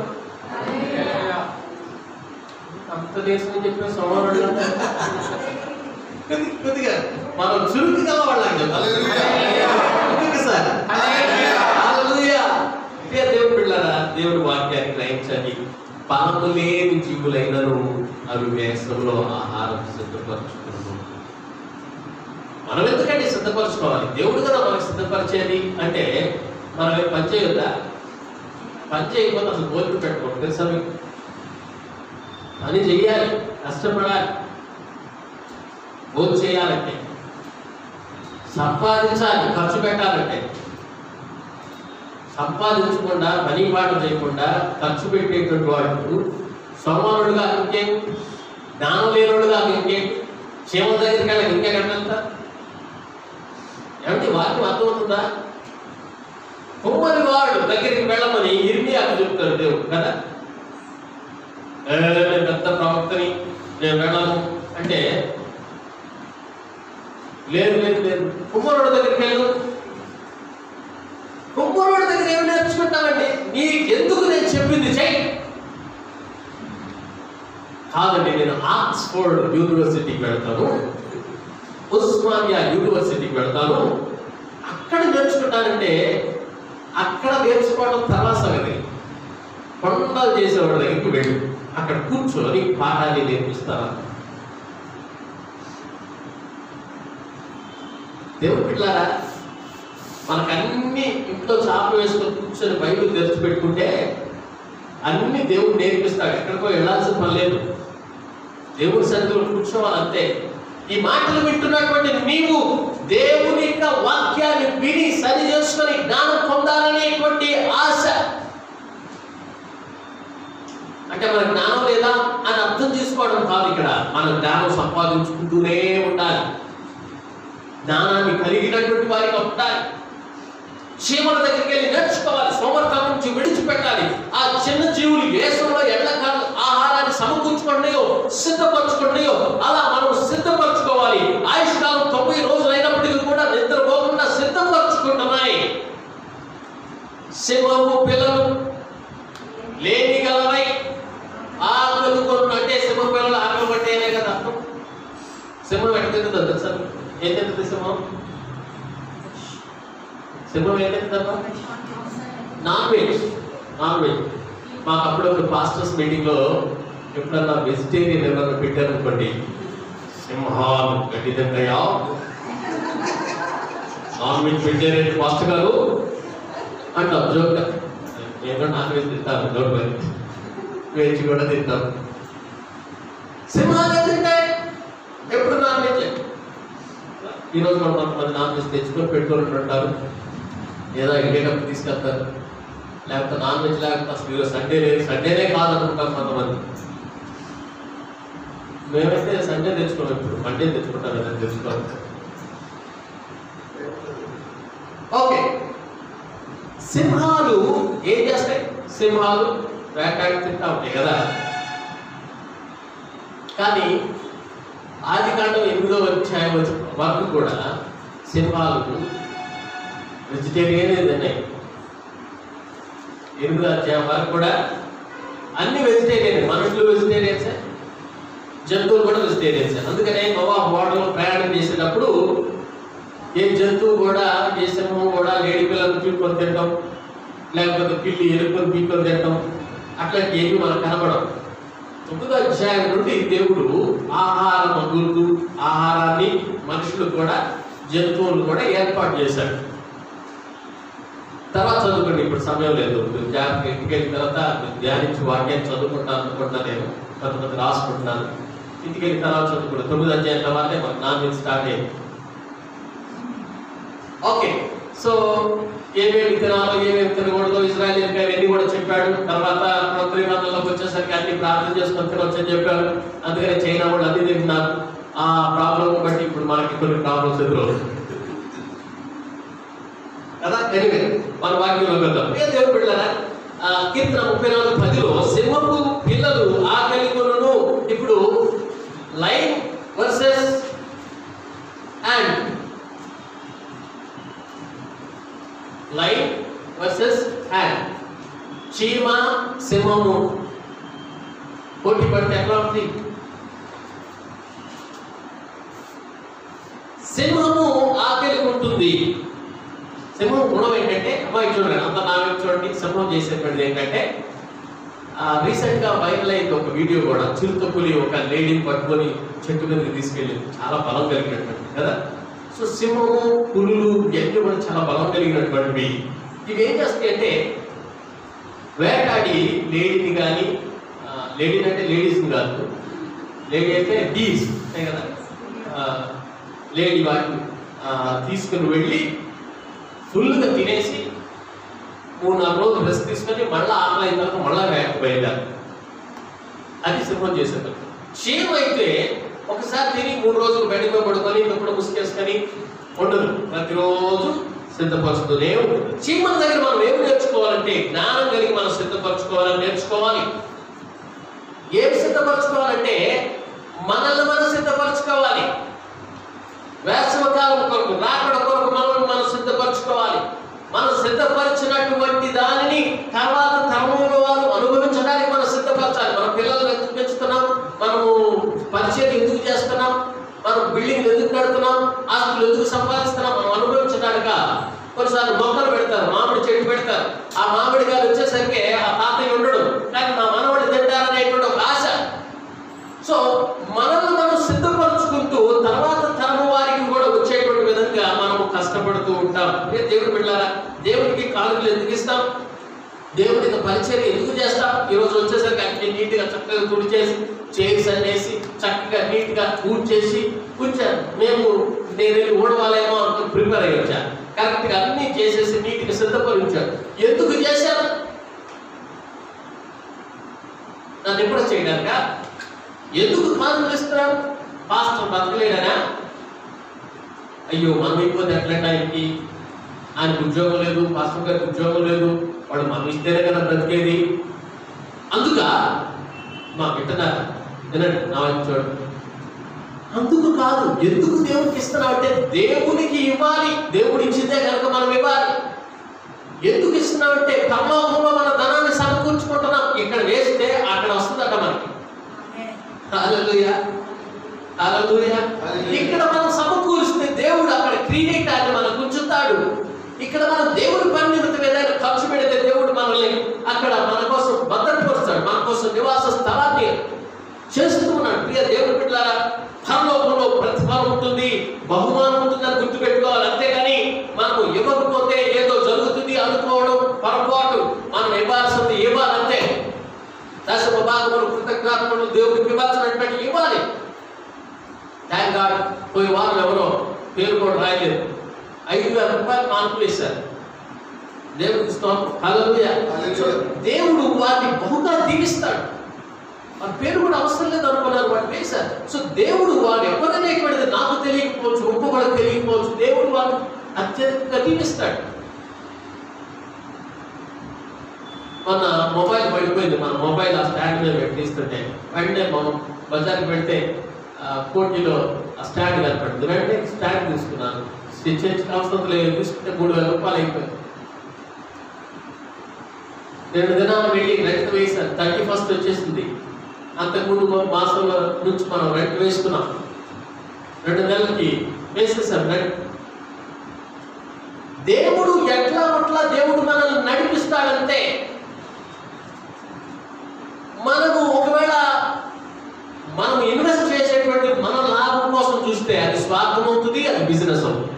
అంత దేశం చెప్పిన సోమవారం కొద్ది కొద్దిగా మనం చురుకు గల వాళ్ళకి ఇంకొకసారి హల్లెలూయా. ఇదే దేవుడు పిల్లరా దేవుడు వాక్యాన్ని గ్రహించండి బలము లేని జీవులైనను అవి వేసంలో ఆహారం సిద్ధపరచుకున్నాను మనం ఎందుకంటే సిద్ధపరచుకోవాలి దేవుడు కదా మనకు సిద్ధపరిచేది అంటే మనం ఏం పని చేయొద్దా పని చేయకపోతే అసలు కోరిక పెట్టుకోండి తెలుసా మీకు పని చెయ్యాలి కష్టపడాలి భోజనం చేయాలంటే సంపాదించాలి ఖర్చు పెట్టాలంటే సంపాదించకుండా పని పాట చేయకుండా ఖర్చు పెట్టేటువంటి వాడు సోమరుడుగా ఇంకేం జ్ఞానం లేనుడుగా ఇంకేం క్షేమ దగ్గరికి వెళ్ళి ఇంకెక్కడ వెళ్తా ఏమంటే వాక్యం అర్థమవుతుందా కుమ్మరి వాడు దగ్గరికి వెళ్ళమని ఇర్మియాకు చెప్తాడు దేవుడు కదా "ఏ, నేను పెద్ద ప్రవక్తని నేను వెళ్ళను అంటే లేదు లేదు లేదు కుమ్మరుడు దగ్గరికి వెళ్ళు కుమ్మరుడు దగ్గర ఏమి నేర్చుకుంటామండి నీకెందుకు నేను చెప్పింది చెయ్యి కాదండి నేను ఆక్స్ఫోర్డ్ యూనివర్సిటీకి వెళ్తాను ఉస్మానియా యూనివర్సిటీకి వెళ్తాను అక్కడ నేర్చుకుంటానంటే అక్కడ నేర్చుకోవడం తర్వాత సంగతి కొండలు చేసేవాడి దగ్గరికి వెళ్ళు అక్కడ కూర్చొని పాఠాన్ని నేర్పిస్తారా దేవుడు పిల్లారా మనకు అన్ని ఇంట్లో చాపలు వేసుకొని కూర్చొని బైబిల్ తెరిచి పెట్టుకుంటే అన్ని దేవుడు నేర్పిస్తాడు ఎక్కడికో వెళ్ళాల్సిన పని లేదు దేవుడి సన్నిధిలో కూర్చోవాలి అంతే ఈ మాటలు వింటున్నటువంటి నీవు దేవుని యొక్క వాక్యాన్ని విని సరి చేసుకొని జ్ఞానం పొందాలనేటువంటి ఆశ అంటే మన జ్ఞానం లేదా అని అర్థం చేసుకోవడం కాదు ఇక్కడ మన జ్ఞానం సంపాదించుకుంటూనే ఉండాలి జ్ఞానాన్ని కలిగినటువంటి వారిగా ఉండాలి చీమల దగ్గరికి వెళ్ళి నేర్చుకోవాలి సోమర్థనం నుంచి విడిచిపెట్టాలి ఆ చిన్న జీవులు వేసంలో ఎడ్లకాలం ఆహారాన్ని సమకూర్చుకున్నాయో సిద్ధపరచుకున్నాయో అలా మనం సిద్ధపరచుకోవాలి ఆయుష్కాలం తొంభై రోజులు అయినప్పటికీ కూడా నిద్రపోకుండా సిద్ధపరచుకుంటున్నాయి సింహము పిల్లలు లేని గలవై ఆకలి కొను అంటే సింహం పిల్లలు ఆకలి పట్టేనే కదా అర్థం సింహం ఎక్కడ తింటుందో తెలుసా ఏం తింటుంది సింహం సింహం ఏం తింటుందమ్మా నాన్ వెజ్ నాన్ వెజ్ మాకు అప్పుడప్పుడు పాస్టర్స్ మీటింగ్ లో ఎప్పుడన్నా వెజిటేరియన్ ఎవరైనా పెట్టారు అనుకోండి సింహాలు గడ్డి తింటాయా నాన్ వెజ్ వెజిటేరియన్ పాస్టర్ గారు అంటాం జోక్ ఏదో నాన్ వెజ్ తింటాను డోంట్ వరీ వెజ్ కూడా తింటాం సింహాలు తింటాయి ఎప్పుడు నాన్ వెజ్ ఈరోజు మనం కొంతమంది నాన్ వెజ్ తెచ్చుకొని పెట్టుకొని ఉంటారు ఏదో వెళ్ళేటప్పుడు తీసుకెళ్తారు లేకపోతే నాన్ వెజ్ లేకపోతే అసలు ఈరోజు సండే లేదు సండేనే కాదనుకుంటాం కొంతమంది మేమైతే సండే తెచ్చుకోం ఇప్పుడు మండే తెచ్చుకుంటాం కదా తెచ్చుకోవాలి ఓకే సింహాలు ఏం చేస్తాయి సింహాలు వేటాడి తింటా ఉంటాయి కదా కానీ ఆది కాండం ఎనిమిదో అధ్యాయం వరకు కూడా సింహాలు వెజిటేరియన్ తిన్నాయి ఎనిమిదో అధ్యాయం వరకు కూడా అన్ని వెజిటేరియన్ మనుషులు వెజిటేరియన్సే జంతువులు కూడా వెజిటేరియన్సే అందుకనే నోవా ఓడలో ప్రయాణం చేసేటప్పుడు ఏ జంతువు కూడా ఏ సింహం కూడా లేడి పిల్లలు పీక్కొని తింటాం లేకపోతే పిల్లి ఎలుకలు పీక్కొని తింటాం అట్లాంటి ఏమి మనకు కనబడం తొమ్మిదో అధ్యాయం నుండి దేవుడు ఆహార మందులు ఆహారాన్ని మనుషులు కూడా జంతువులు కూడా ఏర్పాటు చేశాడు తర్వాత చదువుకోండి ఇప్పుడు సమయం లేదు మీరు జాగ్రత్తగా ఇంటికి వెళ్ళిన తర్వాత మీరు ధ్యానించి వాక్యాన్ని చదువుకుంటాను అనుకుంటా నేను కొంతమంది రాసుకుంటున్నాను ఇంటికి వెళ్ళిన తర్వాత చదువుకోండి తొమ్మిది అధ్యాయం తర్వాతే మనకు నాన్ వెజ్ స్టార్ట్ అయింది ఓకే సో ఏమేమి తినాలో ఏమేమి తినకూడదో ఇజ్రాయల్ అవన్నీ కూడా చెప్పాడు తర్వాత కొత్త నిబంధనలోకి వచ్చేసరికి అన్ని ప్రార్థన చేసుకొని తినొచ్చు అని చెప్పాడు అందుకని చైనా వాళ్ళు అన్ని తింటున్నారు ఆ ప్రాబ్లం బట్టి ఇప్పుడు మనకి కొన్ని ప్రాబ్లమ్స్ ఎదురవుతాయి కదా ఎనివే మన వాక్యంలో వెళ్దాం ఏ దేవుడు బిడ్డలారా ఆ, కీర్తన ముప్పై నాలుగు పదిలో సింహపు పిల్లలు ఆకలి కొనును ఇప్పుడు lion versus and lion versus ant చీమ సింహము పోటీ పడితే ఎట్లా ఉంది సింహము ఆకలి ఉంటుంది సింహం గుణం ఏంటంటే అమ్మాయి చూడండి అంత నా వైపు చూడండి సింహం చేసేటువంటిది ఏంటంటే రీసెంట్ గా వైరల్ అయింది ఒక వీడియో కూడా చిరుత పులి ఒక లేడీని పట్టుకొని చెట్టు మీదకి తీసుకెళ్ళింది చాలా బలం కలిగినటువంటి కదా సో సింహము పులులు ఇవన్నీ కూడా చాలా బలం కలిగినటువంటివి ఇవి ఏం చేస్తాయి అంటే వేటాడి లేడీని కానీ లేడీని అంటే లేడీస్ని కాదు లేడీ అంటే డీస్ ఉంటాయి కదా లేడీ వాటిని ఆ, తీసుకుని వెళ్ళి ఫుల్గా తినేసి మూడు నాలుగు రోజులు రెస్ట్ తీసుకొని మళ్ళీ ఆకలి అయిన తర్వాత మళ్ళీ వేట బయలుదేరు అది సింహం చేసేది చీమ అయితే ఒకసారి తిని మూడు రోజులు బయటకు పడుకొని ఇంకొకటి ముసుకేసుకొని ఉండదు ప్రతిరోజు సిద్ధపరుస్తూనే ఉంటుంది చీమల దగ్గర మనం ఏం నేర్చుకోవాలంటే జ్ఞానం కలిగి మనం సిద్ధపరచుకోవాలని నేర్చుకోవాలి ఏం సిద్ధపరచుకోవాలంటే మనల్ని మనం సిద్ధపరచుకోవాలి వేసవకాలం కొరకు రాకడ కొరకు మనల్ని మనం సిద్ధపరచుకోవాలి మనం సిద్ధపరిచినటువంటి దానిని తర్వాత తరముల వారు అనుభవించడానికి మనం సిద్ధపరచాలి మన పిల్లలను ఎందుకు పెంచుతున్నాం మనము పరిచయం ఎందుకు చేస్తున్నాం మనం బిల్డింగ్ ఎందుకు కడుతున్నాం ఆస్తులు ఎందుకు సంపాదిస్తున్నాం మనం అనుభవించడానిక కొన్నిసార్లు మొక్కలు పెడతారు మామిడి చెట్టు పెడతారు ఆ మామిడి కాయలు వచ్చేసరికి ఆ తాతయ్య ఉండడు కానీ నా మనవడు తింటారనేటువంటి ఒక ఆశ సో మనల్ని మనం సిద్ధపరచుకుంటూ తర్వాత తరం వారికి కూడా వచ్చేటువంటి విధంగా మనం కష్టపడుతూ ఉంటాం ఏ దేవుడు బిడ్డారా దేవుడికి కానుకలు ఎందుకు ఇస్తాం దేవుడికి పరిచయం ఎందుకు చేస్తాం ఈ రోజు వచ్చేసరికి అన్ని నీట్గా చక్కగా తుడిచేసి చైర్స్ అనేసి చక్కగా నీట్గా చేసి కూర్చాను మేము నేను వెళ్ళి ఊడవాలేమో అనుకుని ప్రిపేర్ అయ్యి వచ్చాను కరెక్ట్గా అన్ని చేసేసి నీట్గా సిద్ధపడి ఉంచాను ఎందుకు చేశాను నన్ను ఎప్పుడు చేయడానిక ఎందుకు కానుకలు ఇస్తున్నాడు పాస్టర్ బతకలేడనా అయ్యో మనం అయిపోతే ఎట్లా ఆయనకి ఆయనకు ఉద్యోగం లేదు పాస్టర్ గారికి ఉద్యోగం లేదు వాడు మనం ఇస్తేనే కదా బ్రతికేది అందుక మా వింటున్నారు వినండి నా వైపు చూడండి అందుకు కాదు ఎందుకు దేవునికి ఇస్తున్నావు అంటే దేవునికి ఇవ్వాలి దేవుడు ఇచ్చిందే కనుక మనం ఇవ్వాలి ఎందుకు ఇస్తున్నావు అంటే పరలోకంలో మన ధనాన్ని సమకూర్చుకుంటున్నాం ఇక్కడ వేస్తే అక్కడ వస్తుందట మనకి హల్లెలూయా హల్లెలూయా ఇక్కడ మనం సమకూరిస్తే దేవుడు అక్కడ క్రియేటాన్ని మనకు ఉంచుతాడు ఇక్కడ మనం దేవుడి పని నిమిత్తం ఏదైనా ఖర్చు పెడితే దేవుడు మనల్ని అక్కడ మన కోసం భద్రపరుస్తాడు మన కోసం నివాస స్థలాన్ని చేస్తూ ఉన్నాడు ప్రియ దేవుడి బిడ్డలారా పరలోకంలో ప్రతిఫలం ఉంటుంది బహుమానం ఉంటుందని గుర్తుపెట్టుకోవాలి అంతేగాని మనము ఇవ్వకపోతే ఏదో జరుగుతుంది అనుకోవడం పొరపాటు మనం ఇవ్వాల్సింది ఇవ్వాలంతే దశమ భాగములు కృతజ్ఞాపములు దేవుడికి ఇవ్వాల్సినటువంటి ఇవ్వాలి థ్యాంక్ గాడ్ పోయి వారం ఎవరో పేరు కూడా రాయలేదు ఐదు వేల రూపాయలు మార్కులు వేశారు దేవుడికి స్తోత్రం హల్లెలూయా సో దేవుడు వారిని బహుగా దీవిస్తాడు వారి పేరు కూడా అవసరం లేదు అనుకున్నారు వాడు వేశారు సో దేవుడు వాడు ఎవరనేటువంటిది నాకు తెలియకపోవచ్చు ఇంకొకరికి తెలియకపోవచ్చు దేవుడు వాడు అత్యధికంగా దీవిస్తాడు మన మొబైల్ పడిపోయింది మన మొబైల్ ఆ స్టాండ్ మీద పెట్టిస్తుంటే వెంటనే మనం బజార్కి వెళ్తే ఆ, కోటిలో ఆ స్టాండ్ కనపడింది వెంటనే స్టాండ్ తీసుకున్నాను స్టిచ్ చేసిన అవసరం లేదు తీసుకుంటే మూడు వేల రూపాయలు అయిపోయింది రెండు దినాలు వెళ్ళి రెంట్ వేసాను థర్టీ ఫస్ట్ వచ్చేసింది అంతకుముందు మా- మాసంలో నుంచి మనం రెంట్ వేసుకున్నాం రెండు నెలలకి వేసేసాం రెంట్ దేవుడు ఎట్లా అట్లా దేవుడు మనల్ని నడిపిస్తాడంటే మనము ఒకవేళ మనం ఇన్వెస్ట్ చేసేటువంటి మన లాభం కోసం చూస్తే అది స్వార్థం అవుతుంది అది బిజినెస్ అవుతుంది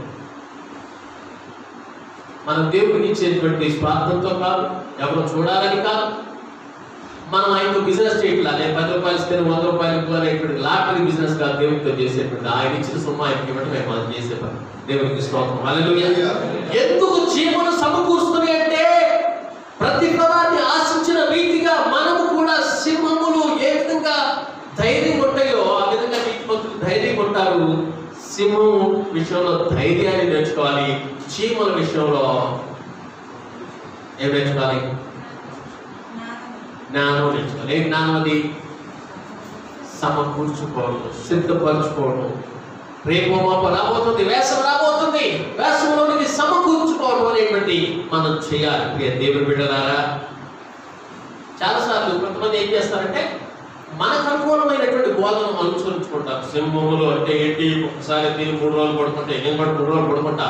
మనం దేవుడికి ఇచ్చేటువంటి స్వార్థంతో కాదు ఎవరు చూడాలని కాదు మనం ఆయనతో బిజినెస్ చేయట్లా నేను పది రూపాయలు ఇస్తే వంద రూపాయలు ఇవ్వాలనేటువంటి లాటరీ బిజినెస్ కాదు దేవుడితో చేసేటువంటి ఆయన ఇచ్చిన సొమ్ము ఆయనకి ఇవ్వడమే మనం చేసే పని దేవునికి స్తోత్రం హల్లెలూయా ఎందుకు జీవన సమకూరుస్తుంది అంటే ప్రతి ఫలాన్ని ఆశించిన రీతిగా మనము కూడా సింహములు ఏ విధంగా ధైర్యం ఉంటాయో ఆ విధంగా నీతిమంతులు ధైర్యం ఉంటారు సింహం విషయంలో ధైర్యాన్ని నేర్చుకోవాలి చీమల విషయంలో ఏం నేర్చుకోవాలి జ్ఞానం నేర్చుకోవాలి ఏ జ్ఞానం అది సమకూర్చుకోవడం సిద్ధపరచుకోవడం రేపు మాప రాబోతుంది వేసవి రాబోతుంది వేసవిలోనికి సమకూర్చుకోవడం అనేటువంటి మనం చేయాలి ప్రియ దేవుని బిడ్డలారా చాలాసార్లు కొంతమంది ఏం చేస్తారంటే మనకు అనుకూలమైనటువంటి బోధన అనుసరించుకుంటారు సింహములు అంటే ఏంటి ఒకసారి తిని మూడు రోజులు పడుకుంటే నేను కూడా మూడు రోజులు పడుకుంటా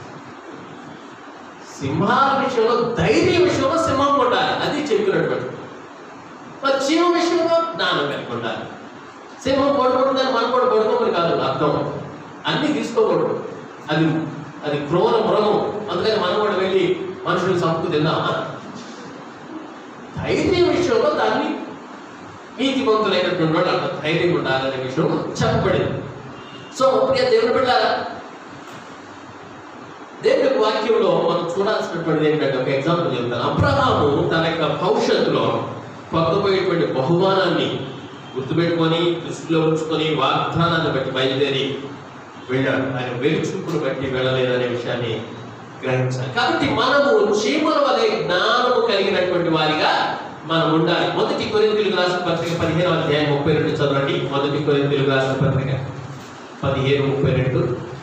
సింహాల విషయంలో ధైర్య విషయంలో సింహం ఉండాలి అది చెప్పినటువంటి మరి చీమ విషయంలో జ్ఞానం కలిగి ఉండాలి సింహం పడుకుంటుందని మనం కూడా పడుకోమని కాదు అర్థం అన్ని తీసుకోకూడదు అది అది క్రూర మృగం అందుకని మనం కూడా వెళ్ళి మనుషులు సంపు తిందామా ధైర్యం విషయంలో దాన్ని నీతివంతులైనటువంటి వాళ్ళు అంత ధైర్యం ఉండాలనే విషయం చెప్పబడింది సో ప్రియ దేవుని బిడ్డారా దేవుని యొక్క వాక్యంలో మనం చూడాల్సినటువంటిది ఏంటంటే ఒక ఎగ్జాంపుల్ చెప్తాను అబ్రహాము తన యొక్క భవిష్యత్తులో పొందబోయేటువంటి బహుమానాన్ని గుర్తుపెట్టుకొని దృష్టిలో ఉంచుకొని వాగ్దానాన్ని బట్టి బయలుదేరి వెళ్ళాడు ఆయన వెలుచూపును బట్టి వెళ్ళలేదనే విషయాన్ని గ్రహించాలి కాబట్టి మనము చీమల వలె జ్ఞానము కలిగినటువంటి వారిగా మనం ఉండాలి మొదటి కొరింతలకు రాసిన పత్రిక పదిహేను అధ్యాయం ముప్పై రెండు చదవండి మొదటి కొరింతలకు రాసిన పత్రిక పదిహేను ముప్పై రెండు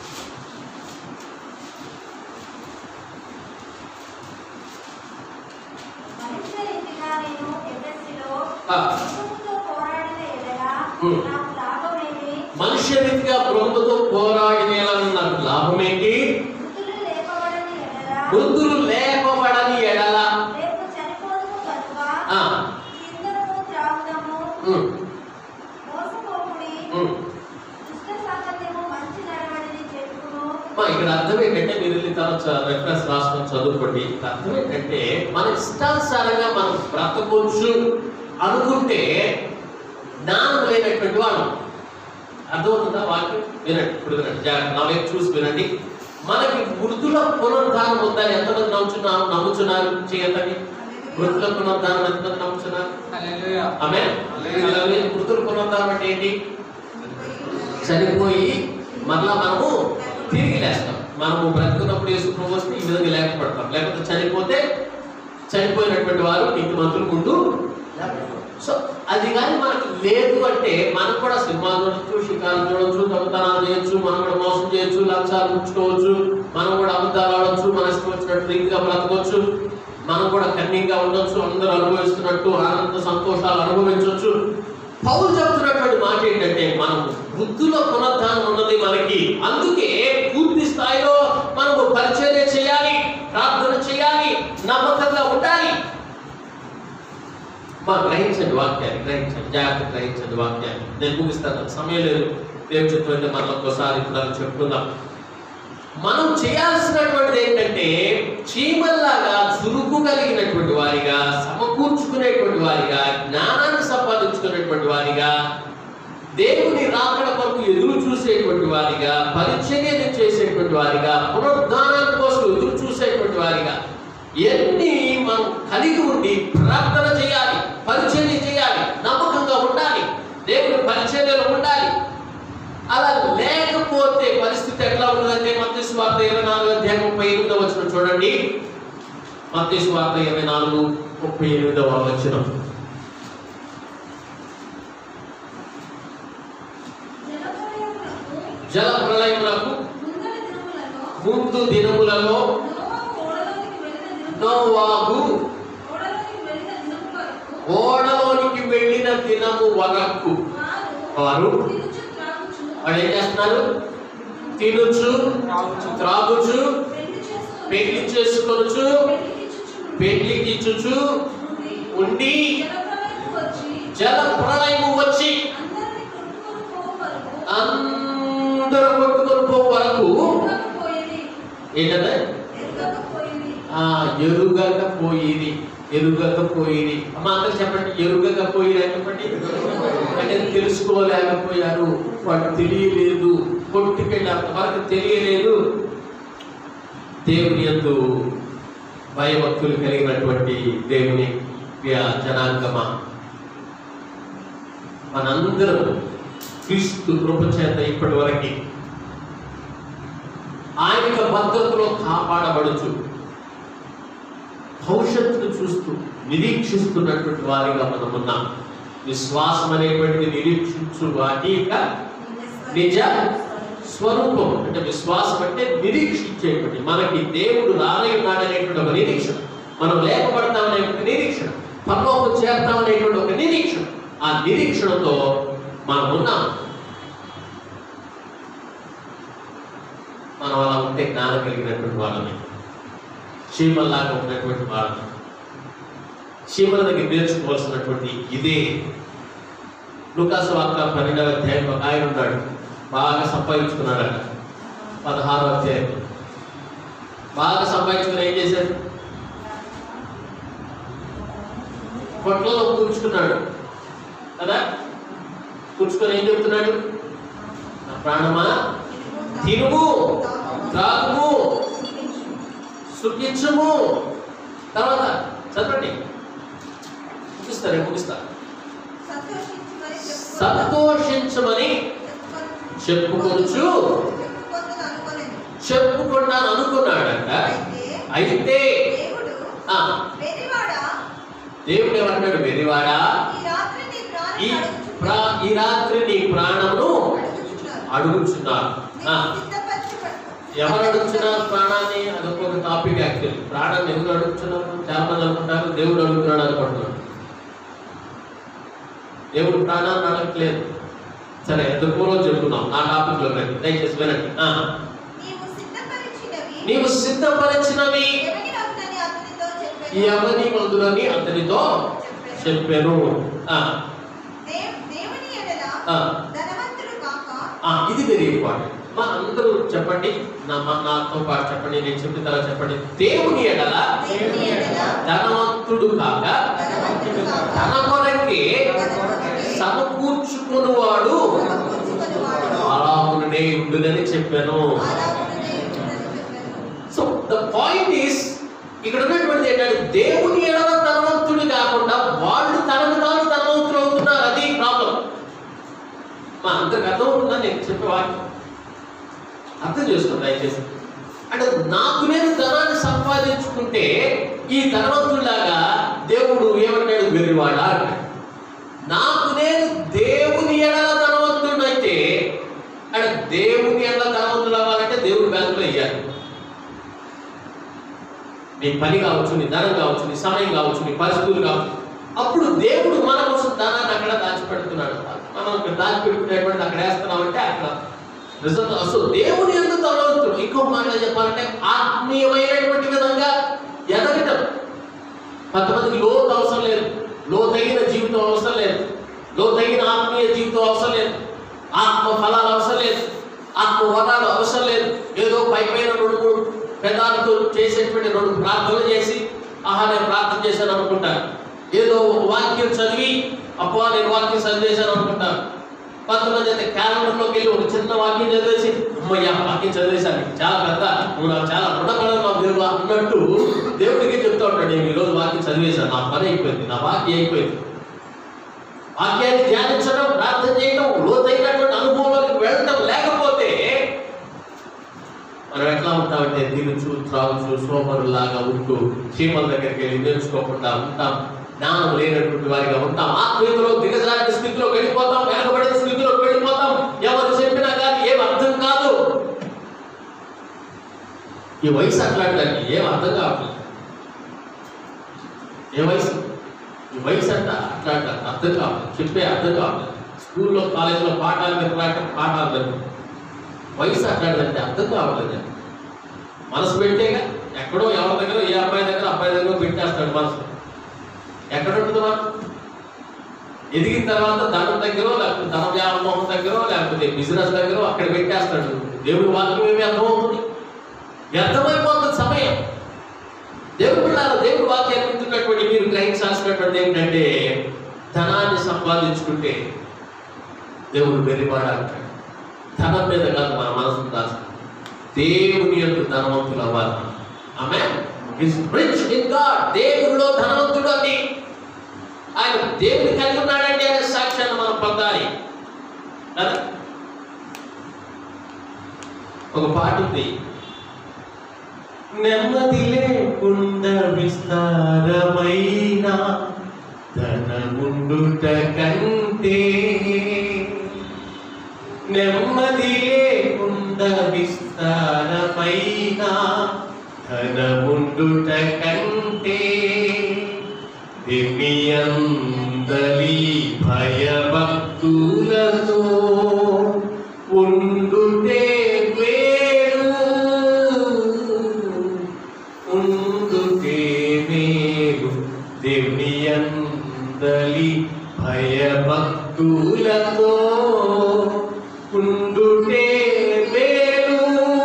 మనుష్య రీతిగా నేను ఎఫెసులో ఆ. సింహముతో పోరాడిన ఎడల ఉమ్. నాకు లాభమేమి? మనుష్య రీతిగా ప్రభుత్వంతో పోరాడిన నాకు లాభం ఏంటి మృతులు లేపబడని ఎడల మృతులు లేపబడని ఎడల రేపు చనిపోదుము కనుక ఆ, తిందము త్రాగుదము ఉమ్, మోసపోకుడి ఉమ్. దుష్ట సాంగత్యము మంచి నడవడిని చెప్పును అమ్మా, ఇక్కడ అర్థం ఏంటంటే మీరు వెళ్ళి తర్వాత రెఫరెన్స్ రాసుకొని చదువుకోండి ఇక్కడ అర్థం ఏంటంటే మన ఇష్టానుసారంగా మనం బ్రతకొచ్చు అనుకుంటే జ్ఞానం లేనటువంటి వాళ్ళు అర్థమవుతుందా వాక్యం వినండి ఇప్పుడు వినండి జాగ్రత్త నా వైపు చూసి వినండి మనకి మృతుల పునరుద్ధానం ఉందని ఎంతమంది నమ్ముతున్నారు నమ్ముతున్నారు చేయతండి మృతుల పునరుద్ధానం ఎంతమంది నమ్ముతున్నారు ఆమె మృతుల పునరుద్ధానం అంటే ఏంటి చనిపోయి మరలా మనము తిరిగి లేస్తాం మనము బ్రతుకున్నప్పుడు యేసుప్రభు వస్తే ఈ విధంగా లేకపోతాం లేకపోతే చనిపోతే చనిపోయినటువంటి వారు నీతి మంత్రులు ముందు సో అది కానీ మనకు లేదు అంటే మనం కూడా సినిమాలు చూడొచ్చు షికారులు చూడొచ్చు దొంగతనాలు చేయొచ్చు మనం కూడా మోసం చేయొచ్చు లంచాలు ఉంచుకోవచ్చు మనం కూడా అబద్ధాలు ఆడొచ్చు మన ఇష్టం వచ్చినట్టు రీతిగా బ్రతకొచ్చు మనం కూడా కన్నింగా ఉండొచ్చు అందరూ అనుభవిస్తున్నట్టు ఆనంద సంతోషాలు అనుభవించవచ్చు పౌరు చెప్తున్నటువంటి మాట ఏంటంటే మనం బుద్ధుల పునరుద్ధానం ఉన్నది మనకి అందుకే పూర్తి స్థాయిలో మనము పరిచర్య చేయాలి ప్రార్థన చేయాలి నమ్మకంగా ఉండాలి మా గ్రహించండి వాక్యాన్ని గ్రహించండి జాగ్రత్త గ్రహించండి వాక్యాన్ని నేను ముగిస్తాను సమయం లేదు దేవుడు చెప్తుంటే మనం ఒక్కసారి ఇప్పుడు అది చెప్పుకుందాం మనం చేయాల్సినటువంటిది ఏంటంటే చీమల్లాగా చురుకు కలిగినటువంటి వారిగా సమకూర్చుకునేటువంటి వారిగా జ్ఞానాన్ని సంపాదించుకునేటువంటి వారిగా దేవుని రాకడ కొరకు ఎదురు చూసేటువంటి వారిగా పరిచర్యను చేసేటువంటి వారిగా పునరుద్ధానం కోసం ఎదురు చూసేటువంటి వారిగా ఎన్ని మనం కలిగి ఉండి ప్రార్థన చేయాలి పరిచర్య చేయాలి నమ్మకంగా ఉండాలి దేవుని పరిచర్యలో ఉండాలి అలా లేకపోతే పరిస్థితి ఎట్లా ఉంటుందంటే మత్స్య స్వార్థ ఇరవై నాలుగు అధ్యాయం ముప్పై ఎనిమిదవ వచ్చిన చూడండి మత్స్య స్వార్థ ఇరవై నాలుగు ముప్పై ఎనిమిదవ వచనం జలప్రలయమునకు జల ప్రళయములకు ముందటి దినములలో ముందు దినములలో నోవాహు ఓడలోనికి వెళ్ళిన దినము నోవాహు ఓడలోనికి వెళ్ళిన దినము వరకు ఓడలోనికి వెళ్ళిన దినము వరకు వారు వారు తినుచు త్రాగుచు వాళ్ళు ఏం చేస్తున్నారు తినుచు త్రాగుచు పెళ్లి పెళ్లి చేసుకొని చేసుకొనుచు పెళ్లికిచ్చుచు పెళ్లికి ఇచ్చుచు ఉండి ఉండి జలప్రలయము వచ్చి జల ప్రళయము వచ్చి అందరిని కొట్టుకొని పోవు వరకు అందరూ కొట్టుకొని పో వరకు ఎరుగకపోయేది ఏంటంటే ఎరుగకపోయేది ఆ ఎరుగకపోయేది ఎరుగకపోయేది అమ్మ అందరూ చెప్పండి ఎరుగకపోయేది అని చెప్పండి అంటే తెలుసుకోలేకపోయారు వాడు తెలియలేదు కొట్టుకెళ్ళేంత వరకు తెలియలేదు దేవుని యందు భయభక్తులు కలిగినటువంటి దేవుని ప్రియ జనాంగమా మనందరం క్రీస్తు కృప చేత ఇప్పటి వరకు ఆయన యొక్క భద్రతలో కాపాడబడుచు భవిష్యత్తును చూస్తూ నిరీక్షిస్తున్నటువంటి వారిగా మనం ఉన్నాం విశ్వాసం అనేటువంటిది నిరీక్షించు వాటి యొక్క నిజ స్వరూపం అంటే విశ్వాసం అంటే నిరీక్షించేటువంటి మనకి దేవుడు రానై ఉన్నాడనేటువంటి ఒక నిరీక్షణ మనం లేపబడతామనే ఒక నిరీక్షణ పరలోకం చేస్తామనేటువంటి ఒక నిరీక్షణ ఆ నిరీక్షణతో మనం ఉన్నాం మనం అలా ఉంటే జ్ఞానం కలిగినటువంటి వాళ్ళని చీమల్లాగా ఉన్నటువంటి వాళ్ళని చీమల దగ్గర నేర్చుకోవాల్సినటువంటి ఇదే లుకాసు వార్త పన్నెండవ అధ్యాయం ఒక ఆయన ఉన్నాడు బాగా సంపాదించుకున్నాడట పదహారో అధ్యాయం బాగా సంపాదించుకుని ఏం చేశాడు పొట్టలో కూర్చుకున్నాడు కదా కూర్చుకొని ఏం చెప్తున్నాడు నా ప్రాణమా తినుము త్రాగుము సుఖించుము తర్వాత చదవండి ముగిస్తారే ముగిస్తా సంతోషించమని చెప్పుకొనుచు చెప్పుకున్నాను అనుకున్నాడంట అయితే ఆ, దేవుడు ఏమంటాడు వెరివాడా ఈ ప్రా ఈ రాత్రి నీ ప్రాణమును అడుగుచున్నారు ఆ, ఎవరు అడుగుతున్నారు ప్రాణాన్ని అదొక టాపిక్ యాక్చువల్లీ ప్రాణాన్ని ఎందుకు అడుగుతున్నారు చాలా మంది అనుకుంటారు దేవుడు అడుగుతున్నాడు అనుకుంటున్నారు దేవుడు ప్రాణాన్ని అడగట్లేదు సరే ఎందుకు చెప్తున్నాం ఆ టాపిక్ లో రండి దయచేసి వినండి ఆ, నీవు సిద్ధపరిచినవి నీవు సిద్ధపరిచినవి ఎవని వద్దనని అతనితో చెప్పెను. ఎవరి మందులని అతనితో చెప్పాను ఆ, దేవ్- దేవుని ఎడల ఆ. ధనవంతుడు కాక ఆ, ఇది వెరీ ఇంపార్టెంట్ మా అందరూ చెప్పండి నా మా నాతో పాటు చెప్పండి నేను చెప్పిన తర్వాత చెప్పండి దేవుని ఎడల దేవుని ఎడల ధనవంతుడు కాక ధనవంతుడు కాక తన కొరకే సమకూర్చుకునివాడు సమకూర్చుకొనువాడు అలాగునే ఉండునని చెప్పాను అలాగుననే ఉండునని చెప్పెను. సో ద పాయింట్ ఈస్ ఇక్కడ ఉన్నటువంటి ఏంటంటే దేవుని ఎడల ధనవంతుడు కాకుండా వాళ్ళు తనకు తాను ధనవంతులు అవుతున్నారు అది ప్రాబ్లం మా అందరికి అర్థం అవుతుందని నేను చెప్పే వాక్యం అర్థం చేసుకోండి దయచేసి అంటే నాకు నేను ధనాన్ని సంపాదించుకుంటే ఈ ధనవంతుడిలాగా దేవుడు ఏమంటాడు వెర్రివాడా అంటాడు నాకు నేను దేవుని ఎడల ధనవంతుడు అయితే అంటే దేవుని ఎడల ధనవంతుడు అవ్వాలంటే దేవుడు బ్యాంకులో ఇయ్యాలి నీ పని కావచ్చు నీ ధనం కావచ్చు నీ సమయం కావచ్చు నీ పరిస్థితులు కావచ్చు అప్పుడు దేవుడు మన కోసం ధనాన్ని అక్కడ దాచిపెడుతున్నాడు మనం ఇక్కడ దాచిపెట్టుకునేటువంటి అక్కడ వేస్తున్నామంటే అక్కడ నిజంగా అసలు దేవుని ఎందుకు తలవంతుడు ఇంకో మాటలో చెప్పాలంటే ఆత్మీయమైనటువంటి విధంగా ఎదగటం కొంతమందికి లోతు అవసరం లేదు లోతైన జీవితం అవసరం లేదు లోతైన ఆత్మీయ జీవితం అవసరం లేదు ఆత్మ ఫలాలు అవసరం లేదు ఆత్మ వరాలు అవసరం లేదు ఏదో పై పైన రెండు మూడు పెదాలతో చేసేటువంటి రెండు ప్రార్థనలు చేసి ఆహా నేను ప్రార్థన చేశాను అనుకుంటాను ఏదో ఒక వాక్యం చదివి అబ్బా నేను వాక్యం చదివేశాను అనుకుంటాను కొంతమంది అయితే క్యాలెండర్లోకి వెళ్ళి ఒక చిన్న వాక్యం చదివేసి అమ్మయ్య వాక్యం చదివేశాను చాలా పెద్ద నువ్వు నాకు చాలా రుణపడదు నా దేవుడు అన్నట్టు దేవుడికి చెప్తూ ఉంటాడు నేను ఈరోజు వాక్యం చదివేశాను నా పని అయిపోయింది నా వాక్యం అయిపోయింది వాక్యాన్ని ధ్యానించడం ప్రార్థన చేయడం లోతైనటువంటి అనుభవంలోకి వెళ్ళడం లేకపోతే మనం ఎట్లా ఉంటామంటే తినుచు త్రాగుచు సోమరులాగా ఉంటూ చీమల దగ్గరికి వెళ్ళి నేర్చుకోకుండా ఉంటాం జ్ఞానం లేనటువంటి వారిగా ఉంటాం ఆత్మీయతలో దిగజారిన స్థితిలో వెళ్ళిపోతాం వెనకబడిన స్థితిలో వెళ్ళిపోతాం ఎవరు చెప్పినా కానీ ఏం అర్థం కాదు ఈ వయసు అట్లాంటి ఏం అర్థం కావట్లేదు ఏ వయసు ఈ వయసు అంట అట్లాంటి అర్థం కావట్లేదు చెప్పే అర్థం కావట్లేదు స్కూల్లో కాలేజీలో పాఠాలు పెట్టాలంటే పాఠాలు పెట్టు వయసు అట్లాంటిదంటే అర్థం కావట్లేదు మనసు పెట్టేగా ఎక్కడో ఎవరి దగ్గర ఏ అబ్బాయి దగ్గర అబ్బాయి దగ్గర పెట్టేస్తాడు మనసు ఎక్కడ ఉంటుంది మనం ఎదిగిన తర్వాత ధనం దగ్గర లేకపోతే ధన వ్యామోహం దగ్గర లేకపోతే బిజినెస్ దగ్గర అక్కడ పెట్టేస్తాడు దేవుడి వాక్యం ఏమి అర్థమవుతుంది వ్యర్థమైపోతుంది సమయం దేవుడు పిల్లలు దేవుడి వాక్యాన్ని వింటున్నటువంటి మీరు గ్రహించాల్సినటువంటి ఏంటంటే ధనాన్ని సంపాదించుకుంటే దేవుడు వెరివాడు అంటాడు ధనం మీద కాదు మన మనసు దాచు దేవుని యొక్క ధనవంతులు అవ్వాలి ఆమె ఇస్ రిచ్ ఇన్ గాడ్ దేవుడిలో ధనవంతుడు అని ఆయన దేవుని కలిగి ఉన్నాడంటే ఆయన సాక్ష్యాన్ని మనం పొందాలి కదా ఒక పాట ఉంది నెమ్మది లేకుండా విస్తారమైన ధనముండుట కంటే నెమ్మది లేకుండా విస్తారమైన ధనముండుట కంటే దివ్యందలి భయభక్తులతో ఉండుటే వేరు ఉండుటే మేలు దివ్యందలి భయభక్తులతో ఉండుటే మేలు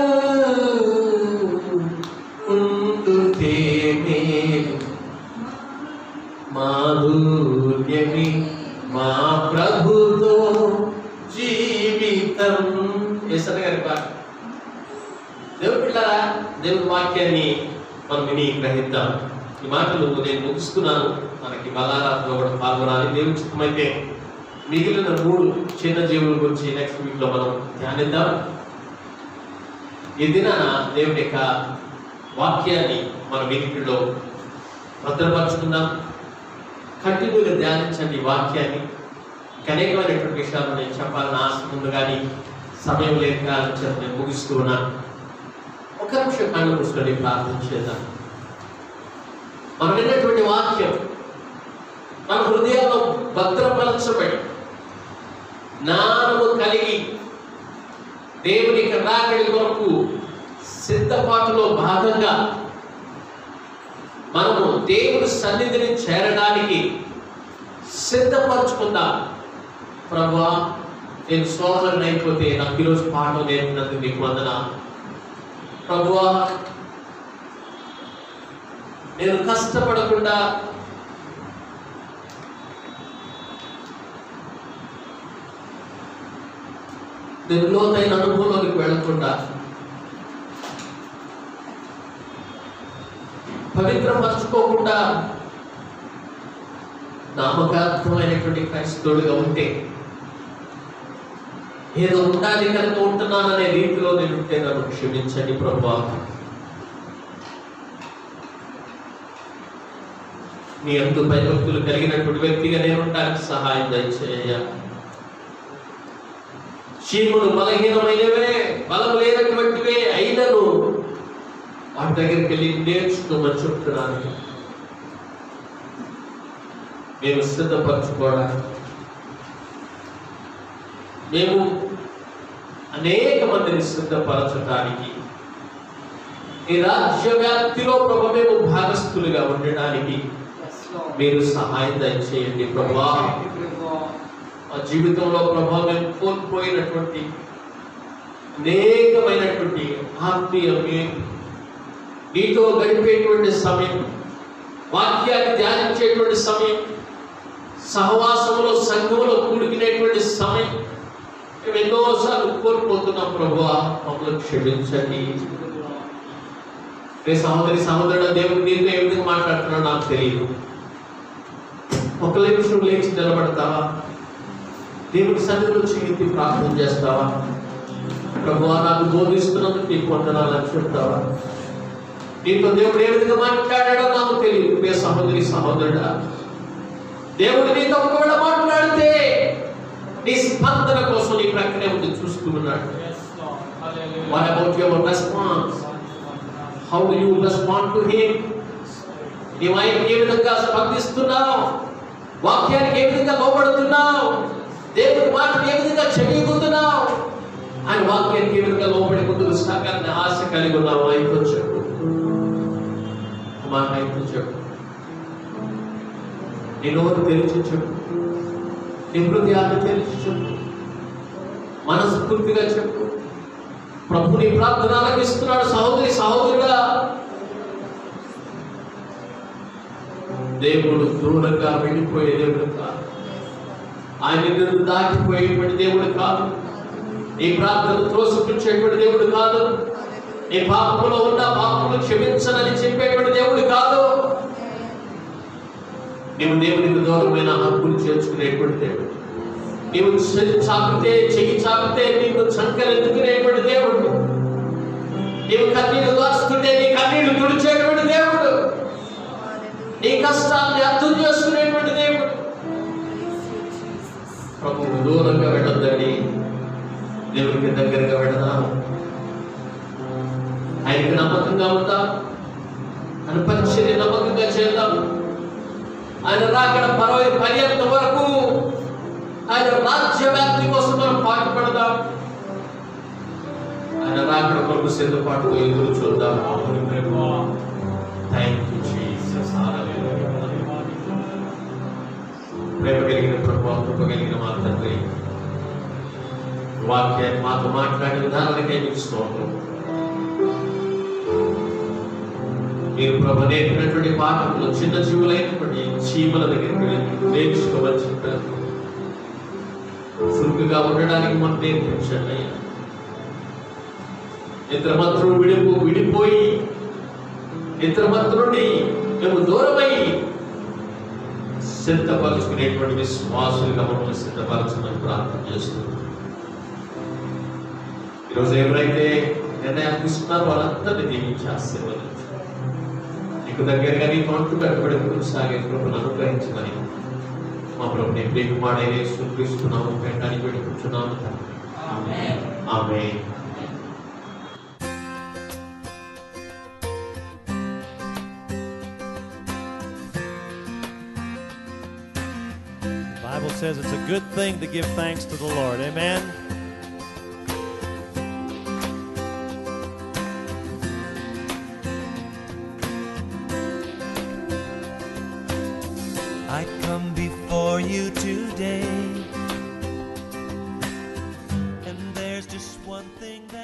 ఉండుటే మేలు మాధుర్యమి మా ప్రభుతో జీవితం వేసన్న గారి పాట దేవుడు పిల్లరా దేవుడి వాక్యాన్ని మనం విని గ్రహిద్దాం ఈ మాటలు నేను ముగిస్తున్నాను మనకి బలారాత్రిలో కూడా పాల్గొనాలి దేవుడి చిత్తమైతే మిగిలిన మూడు చిన్న జీవుల గురించి నెక్స్ట్ వీక్ లో మనం ధ్యానిద్దాం ఈ దినాన దేవుడి యొక్క వాక్యాన్ని మన వినికిడిలో భద్రపరచుకుందాం కంటిన్యూగా ధ్యానించండి ఈ వాక్యాన్ని ఇంకా అనేకమైనటువంటి విషయాలు నేను చెప్పాలని ఆశ ఉంది కానీ సమయం లేక చెప్పి నేను ముగిస్తూ ఉన్నాను ఒక నిమిషం కళ్ళు మూసుకొని ప్రార్థన చేద్దాం మనం విన్నటువంటి వాక్యం మన హృదయాల్లో భద్రపరచబడి జ్ఞానము కలిగి దేవునికి రాకడి కొరకు సిద్ధపాటులో భాగంగా మనము దేవుని సన్నిధిని చేరడానికి సిద్ధపరచుకుందాం ప్రభా నేను సోదరుని అయిపోతే నాకు ఈరోజు పాఠం నేర్పినందుకు నీకు వందన ప్రభువా నేను కష్టపడకుండా నేను లోతైన అనుభవంలోకి వెళ్లకుండా పవిత్రపరచుకోకుండా నామకార్థమైనటువంటి క్రైస్తవుడిగా ఉంటే ఏదో ఉండాలి కనుక ఉంటున్నాననే రీతిలో నేను ఉంటే నన్ను క్షమించండి ప్రభా నీ అందు భయభక్తులు కలిగినటువంటి వ్యక్తిగా నేను ఉండడానికి సహాయం దయచేయ చీములు బలహీనమైనవే బలం లేనటువంటివే అయినను వాటి దగ్గరికి వెళ్ళి నేర్చుకోమని చెప్తున్నాను మేము సిద్ధపరచుకోవడానికి మేము అనేక మందిని సిద్ధపరచడానికి ఈ రాజ్య వ్యాప్తిలో ప్రభు మేము భాగస్థులుగా ఉండడానికి మీరు సహాయం దయచేయండి ప్రభా మా జీవితంలో ప్రభా మేము కోల్పోయినటువంటి అనేకమైనటువంటి ఆత్మీయ మే- నీతో గడిపేటువంటి సమయం వాక్యాన్ని ధ్యానించేటువంటి సమయం సహవాసంలో సంఘంలో కూడుకునేటువంటి సమయం మేము ఎన్నోసార్లు కోల్పోతున్నాం ప్రభు మమ్మల్ని క్షమించండి రే సహోదరి సహోదరుడు దేవుడు నీతో ఏ విధంగా మాట్లాడుతున్నా నాకు తెలియదు ఒక నిమిషం లేచి నిలబడతావా దేవుడి సన్నిధిలో చేతి ప్రార్థన చేస్తావా ప్రభు నాకు బోధిస్తున్నందుకు నీకు వందనాలని చెప్తావా నీతో దేవుడు ఏ విధంగా మాట్లాడాడో నాకు తెలియదు ప్రియ సహోదరి సహోదరుడా దేవుడు నీతో ఒకవేళ మాట్లాడితే నీ స్పందన కోసం నీ ప్రక్కనే ఉంది చూస్తూ ఉన్నాడు what about your response how you respond to him నీ ఆయనకి ఏ విధంగా స్పందిస్తున్నావు వాక్యానికి ఏ విధంగా లోబడుతున్నావు దేవుడి మాటను ఏ విధంగా చెవిగుతున్నావు ఆయన వాక్యానికి ఏ విధంగా లోబడి ముందుకు సాగాలని ఆశ కలిగి ఉన్నావు ఆయనతో చెప్పు మా ఆయనతో చెప్పు నీ నోరు తెరిచి చెప్పు నీ హృదయాన్ని తెరిచి చెప్పు మనస్ఫూర్తిగా చెప్పు ప్రభు నీ ప్రార్థన ఆలకిస్తున్నాడు సహోదరి సహోదరుడా దేవుడు దూరంగా వెళ్ళిపోయే దేవుడు కాదు ఆయన నిన్ను దాటిపోయేటువంటి దేవుడు కాదు నీ ప్రార్థన త్రోసిపుచ్చేటువంటి దేవుడు కాదు నీ పాపములో ఉన్న పాపములు క్షమించనని చెప్పేటువంటి దేవుడు కాదు నీవు దేవునికి దూరమైన హక్కులు చేర్చుకునేటువంటి దేవుడు నీవు చెయ్యి చాపితే చెయ్యి చాపితే నీకు సంకలెత్తుకునేటువంటి దేవుడు నీవు కన్నీళ్లు దాచుకుంటే నీ కన్నీళ్లు తుడిచేటువంటి దేవుడు నీ కష్టాన్ని అర్థం చేసుకునేటువంటి దేవుడు ప్రభువు దూరంగా వెళ్ళొద్దని దేవునికి దగ్గరగా వెళదాం ఆయనకి నమ్మకంగా ఉందాం ఆయన పరిచర్య నమ్మకంగా చేద్దాం ఆయన రాకడ పరవ పర్యంత వరకు ఆయన రాజ్య వ్యాప్తి కోసం మనం పాటుపడదాం ఆయన రాకడ కొరకు సిద్ధపాటు ఎదురు చూద్దాం థ్యాంక్ యూ జీసస్ ప్రేమ కలిగిన ప్రభు కృప కలిగిన మా తండ్రి వాక్యాన్ని మాతో మాట్లాడే విధానానికై మీకు స్తోత్రం మీరు ప్రభు నేర్పినటువంటి పాఠంలో చిన్న జీవులైనటువంటి చీమల దగ్గరికి వెళ్ళి నేర్చుకోమని చెప్పారు చురుకుగా ఉండడానికి మనం నేర్పించండి అయ్యా నిద్రమంత్రుడు విడిపో విడిపోయి నిద్రమంత్రుడి మేము దూరమై సిద్ధపరచుకునేటువంటి విశ్వాసులుగా మమ్మల్ని సిద్ధపరచమని ప్రార్థన చేస్తున్నాం ఈరోజు ఎవరైతే నిర్ణయం తీసుకున్నారో వాళ్ళందరినీ దీవించి ఆశీర్వదించు నీకు దగ్గరగా నీ పంటు కట్టుబడి కొనసాగే కృపను అనుగ్రహించమని మా ప్రభు నీ ప్రేమాడైన సుక్రీస్తున్నాము పెట్టడానికి పెట్టుకుంటున్నాము ఆమె The Bible says it's a good thing to give thanks to the Lord. Amen. I come before you today. And there's just one thing that